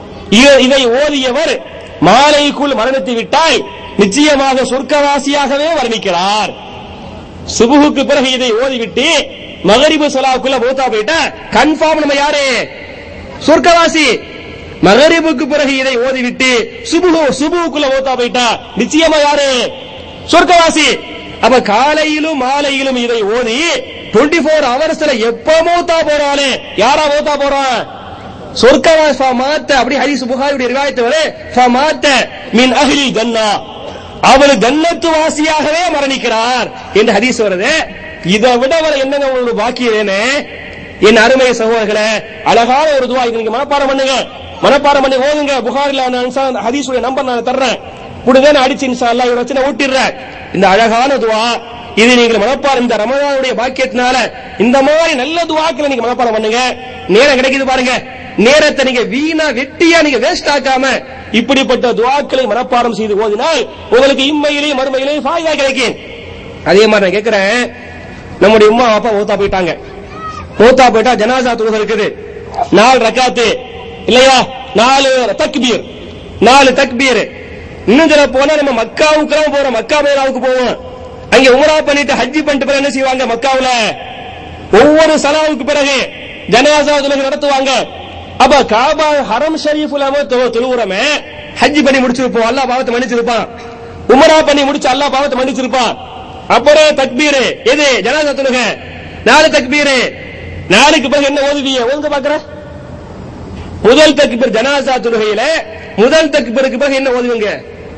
இ- இதை ஓதியவர் மாலைக்குள் மரணித்து விட்டால் நிச்சயமாக சொர்க்கவாசியாகவே வர்ணிக்கிறார் சுபுகுக்கு பிறகு இதை ஓதிவிட்டு மகரிபு சொலாக்குள்ள மூத்தா போயிட்டா கன்ஃபார்ம் நம்ம யாரு சொர்க்கவாசி மகரிபுக்கு பிறகு இதை ஓதிவிட்டு சுபுகு சுபுக்குள்ள மூத்தா போயிட்டா நிச்சயமா யாரு சொர்க்கவாசி அப்ப காலையிலும் மாலையிலும் இதை ஓதி 24 ஃபோர் ஹவர்ஸ்ல எப்ப மூத்தா போறானே யாரா மூத்தா போறான் சொர்க்கவாசி ஃபமாத்த அப்படி ஹதீஸ் புகாரியுடைய ரிவாயத்து வரை ஃபமாத்த மின் அஹ்லி ஜன்னா அவர் ஜன்னத்து வாசியாகவே மரணிக்கிறார் என்று ஹதீஸ் வருது இதை விட வர என்னங்க உங்களுக்கு பாக்கியம் வேணே என் அருமை சகோதரர்களே அழகான ஒரு துவா இது நீங்க மனப்பாடம் பண்ணுங்க மனப்பாடம் பண்ணி ஓதுங்க புகாரில அந்த இன்ஷா- அந்த ஹதீஸுடைய நம்பர் நான் தர்றேன் முடிஞ்சா நான் அடிச்சு இன்ஷா அல்லாஹ் இவரை வச்சு நான் ஊட்டிடுறேன் இந்த அழகான துவா இது நீங்கள் மனப்பாடம் இந்த ரமதானுடைய பாக்கியத்தினால இந்த மாதிரி நல்ல துவாக்களை நீங்க மனப்பாடம் பண்ணுங்க நேரம் கிடைக்குது பாருங்க நேரத்தை நீங்க வீணா வெட்டியா நீங்க வேஸ்ட் ஆக்காம இப்படிப்பட்ட துவாக்களை மனப்பாடம் செய்து ஓதினால் உங்களுக்கு இம்மையிலேயும் மறுமையிலேயும் ஃபாயிதா கிடைக்கும் அதே மாதிரி நான் கேட்கிறேன் நம்முடைய உம்மா அப்பா மூத்தா போயிட்டாங்க மூத்தா போயிட்டா ஜனாசா தொழுகை இருக்குது நாலு ரக்காத்து இல்லையா நாலு தக்பீர் நாலு தக்பீர் இன்னும் சொல்ல போனா நம்ம மக்காவுக்கு போறோம் மக்கா மேலாவுக்கு போவோம் அங்க உமரா பண்ணிட்டு ஹஜ்ஜி பண்ணிட்டு பிறகு என்ன செய்வாங்க மக்காவுல ஒவ்வொரு சலாவுக்கு பிறகு ஜனாசா தொழுகை நடத்துவாங்க அப்ப காபா ஹரம் ஷரீஃப்ல தொழுவுறமே ஹஜ்ஜி பண்ணி முடிச்சிருப்போம் அல்லாஹ் பாவத்தை மன்னிச்சிருப்பான் உமரா பண்ணி முடிச்சு அல்லாஹ் பாவத்தை மன்னிச்சிருப்பான் அப்புறம் தக்பீர் எது ஜனாசா தொழுகை நாலு தக்பீர் நாளுக்கு பிறகு என்ன ஓதுவீங்க ஓதுங்க பாக்குற முதல் தக்பீர் ஜனாசா தொழுகையில முதல் தக்பீருக்கு பிறகு என்ன ஓதுவீங்க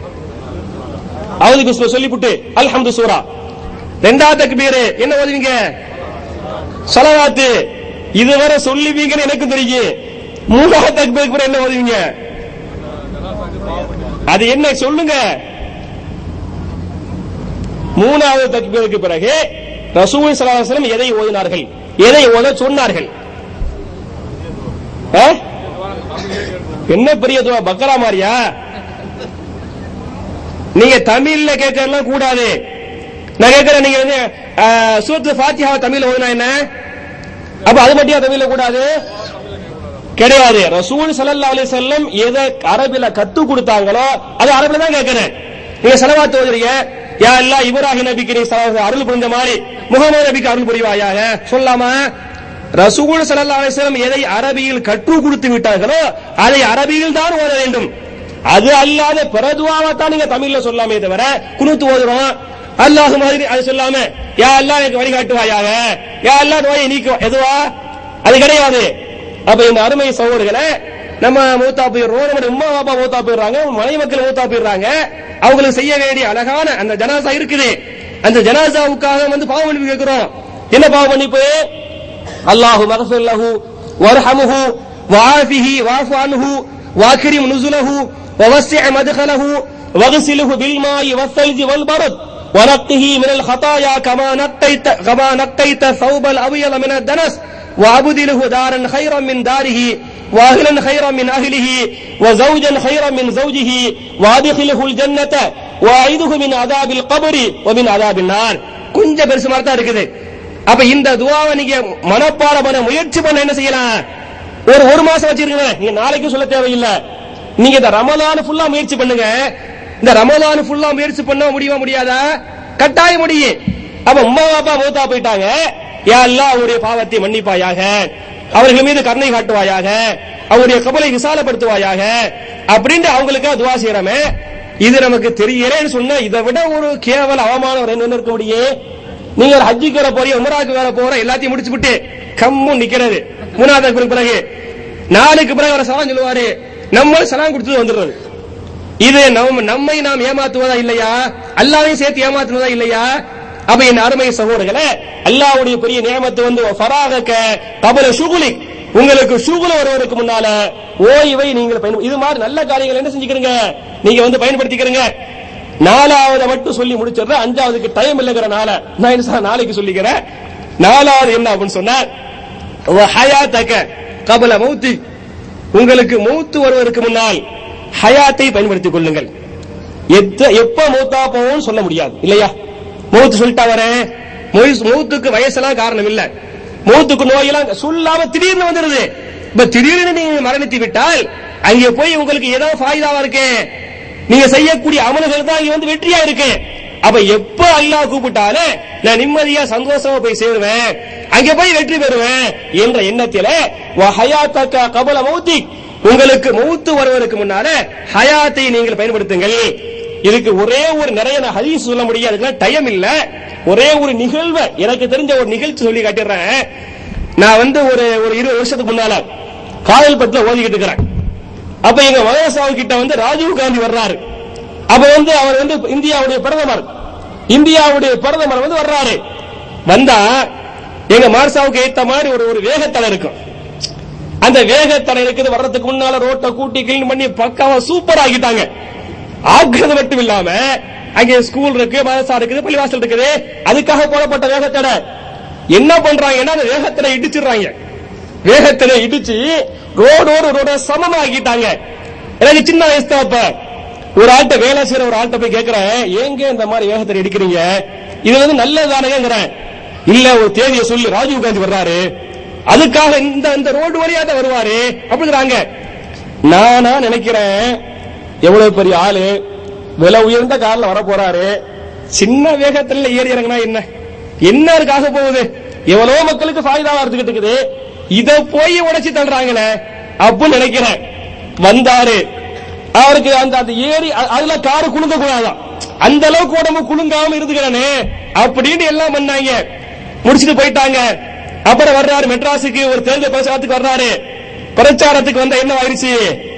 அவுது பிஸ்ம சொல்லிப்புட்டு அல்ஹம்து சூரா ரெண்டாவது தக்பீர் என்ன ஓதுவீங்க சலவாத்து இதுவரை சொல்லுவீங்கன்னு எனக்கு தெரியும் மூணாவது தக்பீருக்கு பிறகு என்ன ஓதுவீங்க அது என்ன சொல்லுங்க மூணாவது தக்பீருக்கு பிறகு ரசூல் ஸல்லல்லாஹு அலைஹி வஸல்லம் எதை ஓதினார்கள் எதை ஓத சொன்னார்கள் ஆ? என்ன பெரிய துவா பக்கரா மாதிரியா நீங்க தமிழ்ல கேட்கறதுலாம் கூடாது நான் கேட்கிறேன் நீங்க வந்து சூரத்து ஃபாத்திஹாவை தமிழ்ல ஓதுனா என்ன அப்ப அது மட்டும் தமிழ்ல கூடாது கிடையாது ரசூல் ஸல்லல்லாஹு அலைஹி வஸல்லம் எதை அரபில கத்து கொடுத்தாங்களோ அது அரபில தான் கேட்கிறேன் நீங்க செலவாத்து ஓதுறீங்க யா அல்லாஹ் இப்ராஹிம் நபிக்கு நீ சல- அருள் புரிந்த மாதிரி முகமது நபிக்கு அருள் புரிவாயாக சொல்லாமா ரசூல் ஸல்லல்லாஹு அலைஹி வஸல்லம் எதை அரபியில் கற்றுக் கொடுத்து விட்டார்களோ அதை அரபியில் தான் ஓத வேண்டும் அது அல்லாத பிரதுவாவை தான் நீங்க தமிழ்ல சொல்லாமே தவிர குனுத்து ஓதுறோம் அல்லாஹ் மாதிரி அது சொல்லாம யா அல்லாஹ் எனக்கு வழிகாட்டுவாயாக யா அல்லாஹ் நோயை நீக்கு எதுவா அது கிடையாது அப்ப இந்த அருமை சகோதரர்களை நம்ம மூத்தா போயிடுறோம் நம்ம உம்மா பாப்பா மூத்தா போயிடுறாங்க மனை மக்கள் மூத்தா போயிடுறாங்க அவங்களுக்கு செய்ய வேண்டிய அழகான அந்த ஜனாசா இருக்குது அந்த ஜனாசாவுக்காக வந்து பாவ மன்னிப்பு கேட்கிறோம் என்ன பாவ மன்னிப்பு அல்லாஹு மகஃபிர் லஹு வர்ஹமுஹு வஆஃபிஹி வஅஃபு அன்ஹு واكرم نزله ووسع مدخله واغسله بالماء والثلج والبرد ونقه من الخطايا كما نقيت كما نقيت ثوب الابيض من الدنس وابدله دارا خيرا من داره واهلا خيرا من اهله وزوجا خيرا من زوجه وادخله الجنه واعيده من عذاب القبر ومن عذاب النار கொஞ்சம் பெருசு மாதிரி தான் இருக்குது அப்ப இந்த துவாவை நீங்க மனப்பாடம் பண்ண முயற்சி பண்ண என்ன செய்யலாம் ஒரு ஒரு மாசம் வச்சிருக்கீங்க நீங்க நாளைக்கு சொல்ல தேவையில்லை நீங்க இந்த ரமலான் ஃபுல்லா முயற்சி பண்ணுங்க இந்த ரமலான் ஃபுல்லா முயற்சி பண்ண முடியுமா முடியாதா கட்டாயம் முடியும் அப்ப உம்மா பாப்பா மூத்தா போயிட்டாங்க யா அல்லாஹ் அவருடைய பாவத்தை மன்னிப்பாயாக அவர்கள் மீது கருணை காட்டுவாயாக அவருடைய கபலை விசாலப்படுத்துவாயாக அப்படின்ட்டு அவங்களுக்கு துவா செய்யறமே இது நமக்கு தெரியலன்னு சொன்னா இதை விட ஒரு கேவல அவமானம் வேற என்ன இருக்க முடியும் நீங்க ஒரு ஹஜ்ஜிக்கு வர போறீங்க உமராக்கு வர போற எல்லாத்தையும் முடிச்சு விட்டு கம்மும் நிக்கிறது மூணாவது பிறகு பிறகு நாளுக்கு பிறகு அவர் சலாம் சொல்லுவாரு நம்ம சலாம் கொடுத்து வந்துடுறது இது நம்ம நம்மை நாம் ஏமாத்துவதா இல்லையா அல்லாவையும் சேர்த்து ஏமாத்துவதா இல்லையா அப்ப என் அருமை சகோதரர்களே அல்லாஹ்வுடைய பெரிய நியமத்து வந்து ஃபராகக்க கபல சுகுலி உங்களுக்கு சுகுல வருவதற்கு முன்னால ஓய்வை நீங்கள் பயன் இது மாதிரி நல்ல காரியங்கள் என்ன செஞ்சுக்கிறீங்க நீங்க வந்து பயன்படுத்திக்கிறீங்க நாலாவது மட்டும் சொல்லி முடிச்சிடுறேன் அஞ்சாவதுக்கு டைம் இல்லைங்கிறனால நான் என்ன சொல்றேன், நாளைக்கு சொல்லிக்கிறேன் நாலாவது என்ன அப்படின்னு சொன்னா ஹயாத்தக்க கபல மௌத்தி உங்களுக்கு மௌத்து வருவதற்கு முன்னால் ஹயாத்தை பயன்படுத்திக் கொள்ளுங்கள் எத்த- எப்ப மௌத்தா போவோம்னு சொல்ல முடியாது இல்லையா மௌத்து சொல்லிட்டா வரேன் மொய்- மௌத்துக்கு வயசெல்லாம் காரணம் இல்ல மௌத்துக்கு நோயெல்லாம் சொல்லாம திடீர்னு வந்துருது இப்ப திடீர்னு நீங்க மரணித்து விட்டால் அங்கே போய் உங்களுக்கு ஏதோ ஃபாயிதாவா இருக்கு நீங்க செய்யக்கூடிய அமல்கள் தான் இங்க வந்து வெற்றியா இருக்கு அப்ப எப்ப அல்லாஹ் கூப்பிட்டாலும் நான் நிம்மதியா சந்தோஷமா போய் சேருவேன் அங்க போய் வெற்றி பெறுவேன் என்ற எண்ணத்தில ஹயாத்தக்க கபல மௌத்தி உங்களுக்கு மௌத்து வருவதற்கு முன்னால ஹயாத்தை நீங்கள் பயன்படுத்துங்கள் இதுக்கு ஒரே ஒரு நிறைய நான் ஹதீஸ் சொல்ல முடியாது அதுக்கெல்லாம் டைம் இல்ல ஒரே ஒரு நிகழ்வை எனக்கு தெரிஞ்ச ஒரு நிகழ்ச்சி சொல்லி காட்டிடுறேன் நான் வந்து ஒரு ஒரு இருபது வருஷத்துக்கு முன்னால காயல்பட்டுல ஓதிக்கிட்டு இருக்கிறேன் அப்ப எங்க மதரசாவு கிட்ட வந்து ராஜீவ் காந்தி வர்றாரு அப்ப வந்து அவர் வந்து இந்தியாவுடைய பிரதமர் இந்தியாவுடைய பிரதமர் வந்து வர்றாரு வந்தா எங்க மார்சாவுக்கு ஏத்த மாதிரி ஒரு ஒரு வேகத்தடை இருக்கும் அந்த வேகத்தடை இருக்குது வர்றதுக்கு முன்னால ரோட்டை கூட்டி கிளீன் பண்ணி பக்காவா சூப்பர் ஆக்கிட்டாங்க ஆக்குறது மட்டும் இல்லாம அங்கே ஸ்கூல் இருக்கு மதரசா இருக்குது பள்ளிவாசல் இருக்குது அதுக்காக போடப்பட்ட வேகத்தடை என்ன பண்றாங்கன்னா அந்த வேகத்தடை இடிச்சிடுறாங்க வேகத்தடை இடிச்சு ரோடோடு ரோட சமமாக்கிட்டாங்க எனக்கு சின்ன வயசு தான் அப்ப ஒரு ஆள்கிட்ட வேலை செய்யற ஒரு ஆள்கிட்ட போய் கேக்குறேன் ஏங்க இந்த மாதிரி வேகத்தடை இடிக்கிறீங்க இது வந்து நல்லதானேங்கிறேன் இல்ல ஒரு தேதியை சொல்லி ராஜீவ் காந்தி வர்றாரு அதுக்காக இந்த இந்த ரோடு வழியா தான் வருவாரு அப்படிங்கிறாங்க நானா நினைக்கிறேன் எவ்வளவு பெரிய ஆளு விலை உயர்ந்த கார்ல வர போறாரு சின்ன வேகத்துல ஏறி இறங்கினா என்ன என்ன இருக்காக போகுது எவ்வளவு மக்களுக்கு ஃபாய்தாவா இருந்துகிட்டு இருக்குது இத போய் உடைச்சு தள்ளுறாங்களே அப்படின்னு நினைக்கிறேன் வந்தாரு அவருக்கு அந்த அந்த ஏறி அ- அதுல காரு குலுங்க கூடாதான் அந்த அளவுக்கு உடம்பு குலுங்காம இருந்துக்கிறனே அப்படின்னு எல்லாம் பண்ணாங்க முடிச்சிட்டு போயிட்டாங்க அப்புறம் வர்றாரு மெட்ராஸுக்கு ஒரு தேர்தல் பிரச்சாரத்துக்கு வர்றாரு பிரச்சாரத்துக்கு வந்தா என்ன ஆயிருச்சு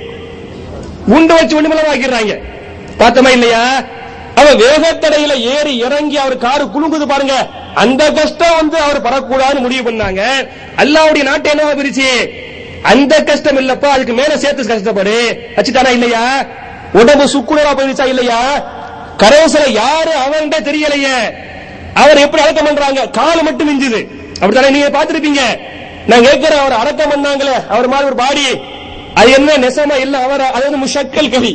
குண்டு வச்சு ஒண்ணுமெல்லாம் ஆக்கிடுறாங்க பார்த்தோமா இல்லையா அவன் வேகத்தடையில ஏறி இறங்கி அவர் காரு குலுங்குது பாருங்க அந்த கஷ்டம் வந்து அவர் படக்கூடாதுன்னு முடிவு பண்ணாங்க அல்லாவுடைய நாட்டை என்னவா பிரிச்சு அந்த கஷ்டம் இல்லப்பா அதுக்கு மேல சேர்த்து கஷ்டப்படு வச்சுட்டானா இல்லையா உடம்பு சுக்குனரா போயிருச்சா இல்லையா கரோசல யாரு அவன்கிட்ட தெரியலையே அவர் எப்படி அடக்கம் பண்றாங்க காலு மட்டும் மிஞ்சுது அப்படித்தானே நீங்க பார்த்திருப்பீங்க நான் கேட்கிறேன் அவர் அடக்கம் பண்ணாங்களே அவர் மாதிரி ஒரு பாடி அது என்ன நெசமா இல்ல அவர் அது வந்து முஷக்கல் கவி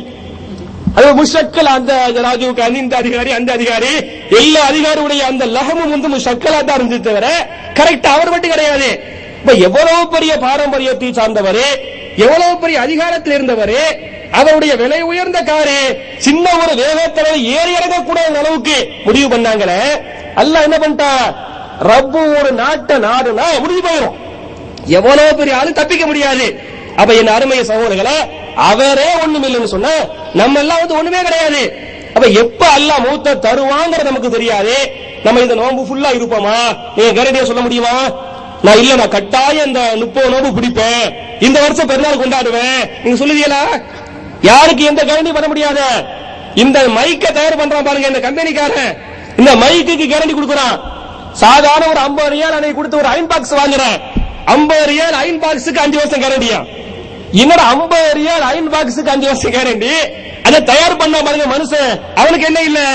அது முஷக்கல் அந்த ராஜீவ் காந்தி இந்த அதிகாரி அந்த அதிகாரி எல்லா அதிகாரியுடைய அந்த லகமும் வந்து முஷக்கலா தான் இருந்தது தவிர கரெக்ட் அவர் மட்டும் கிடையாது இப்ப எவ்வளவு பெரிய பாரம்பரியத்தை சார்ந்தவர் எவ்வளவு பெரிய அதிகாரத்தில் இருந்தவர் அவருடைய விலை உயர்ந்த காரு சின்ன ஒரு வேகத்தில் ஏறி இறங்கக்கூடாத அளவுக்கு முடிவு பண்ணாங்களே அல்லாஹ் என்ன பண்ணிட்டா ரப்பு ஒரு நாட்டை நாடுனா முடிஞ்சு போயிடும் எவ்வளவு பெரிய ஆளு தப்பிக்க முடியாது அப்ப என் அருமை சகோதரர்களே அவரே ஒண்ணும் இல்லைன்னு சொன்னா நம்ம எல்லாம் வந்து ஒண்ணுமே கிடையாது அப்ப எப்ப அல்லாஹ் மூத்த தருவாங்கிறது நமக்கு தெரியாது நம்ம இந்த நோன்பு ஃபுல்லா இருப்போமா நீங்க கேரண்டியா சொல்ல முடியுமா நான் இல்ல நான் கட்டாயம் இந்த முப்பது நோன்பு பிடிப்பேன் இந்த வருஷம் பெருநாள் கொண்டாடுவேன் நீங்க சொல்லுவீங்களா யாருக்கு எந்த கேரண்டி பண்ண முடியாது இந்த மைக்க தயார் பண்றான் பாருங்க இந்த கம்பெனிக்காரன் இந்த மைக்குக்கு கேரண்டி கொடுக்குறான் சாதாரண ஒரு 50 ரியால் அன்னைக்கு கொடுத்து ஒரு அயன் பாக்ஸ் வாங்குறேன் 50 ரியால் அயன் பாக்ஸுக்கு அஞ்சு வருஷம் கேரண்டியா இன்னொரு 50 ரியால் அயன் பாக்ஸுக்கு அஞ்சு வருஷம் கேரண்டி அதை தயார் பண்ண பாருங்க மனுஷன் அவனுக்கு என்ன இல்ல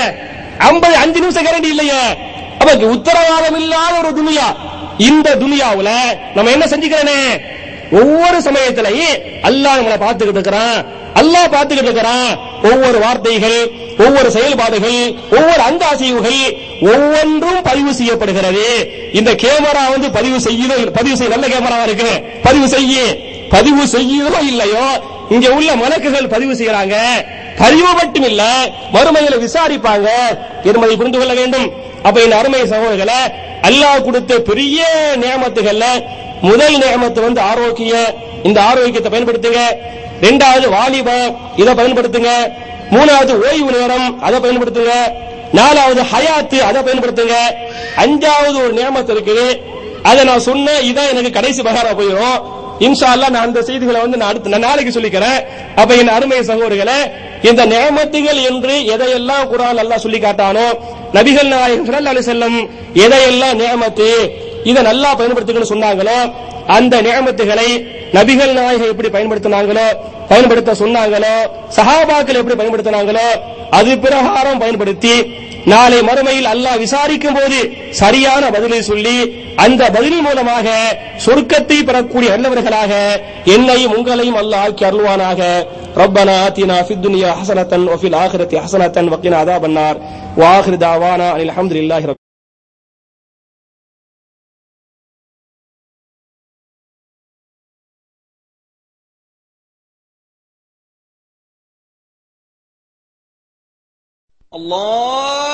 50 அஞ்சு நிமிஷம் கேரண்டி இல்லையே அப்ப உத்தரவாதம் இல்லாத ஒரு துனியா இந்த துனியாவுல நம்ம என்ன செஞ்சுக்கிறேனே ஒவ்வொரு சமயத்திலையும் அல்லாஹ் நம்மளை பார்த்துக்கிட்டு இருக்கிறான் அல்லாஹ் பார்த்துக்கிட்டு இருக்கிறான் ஒவ்வொரு வார்த்தைகள் ஒவ்வொரு செயல்பாடுகள் ஒவ்வொரு அங்க அசைவுகள் ஒவ்வொன்றும் பதிவு செய்யப்படுகிறது இந்த கேமரா வந்து பதிவு செய்யுதோ இல்ல- பதிவு செய்ய நல்ல கேமராவா இருக்கு பதிவு செய்ய பதிவு செய்யுதோ இல்லையோ இங்க உள்ள மலக்குகள் பதிவு செய்யறாங்க பதிவு மட்டும் இல்ல மறுமையில விசாரிப்பாங்க என்பதை புரிந்து கொள்ள வேண்டும் அப்ப இந்த அருமை சகோதரர்களை அல்லாஹ் கொடுத்த பெரிய நியமத்துகள்ல முதல் நியமத்து வந்து ஆரோக்கியம் இந்த ஆரோக்கியத்தை பயன்படுத்துங்க ரெண்டாவது வாலிபம் இதை பயன்படுத்துங்க மூணாவது ஓய்வு நேரம் அதை பயன்படுத்துங்க நாலாவது ஹயாத்து அதை பயன்படுத்துங்க அஞ்சாவது ஒரு நியமத்து இருக்குது அதை நான் சொன்ன இதான் எனக்கு கடைசி பகாரா போயிடும் இன்ஷா அல்லாஹ் நான் அந்த செய்திகளை வந்து நான் அடுத்து நான் நாளைக்கு சொல்லிக்கிறேன் அப்ப என் அருமை சகோதரர்களே இந்த நியமத்துகள் என்று எதையெல்லாம் குரான் அல்லாஹ் சொல்லி காட்டானோ நபிகள் நாயகம் ஸல்லல்லாஹு அலைஹி வஸல்லம் எதையெல்லாம் நியமத்து இதை நல்லா பயன்படுத்துங்கன்னு சொன்னாங்களோ அந்த நியமத்துகளை நபிகள் நாயகம் எப்படி பயன்படுத்தினாங்களோ பயன்படுத்த சொன்னாங்களோ சஹாபாக்கள் எப்படி பயன்படுத்தினாங்களோ அது பிரகாரம் பயன்படுத்தி நாளை மறுமையில் அல்லாஹ் விசாரிக்கும் போது சரியான பதிலை சொல்லி அந்த பதில் மூலமாக சொர்க்கத்தை பெறக்கூடிய நல்லவர்களாக என்னையும் உங்களையும் அல்லாஹ் ஆக்கி அருள்வானாக ربنا آتنا في الدنيا حسنة وفي الآخرة حسنة وقنا عذاب النار وآخر دعوانا أن الحمد لله رب الله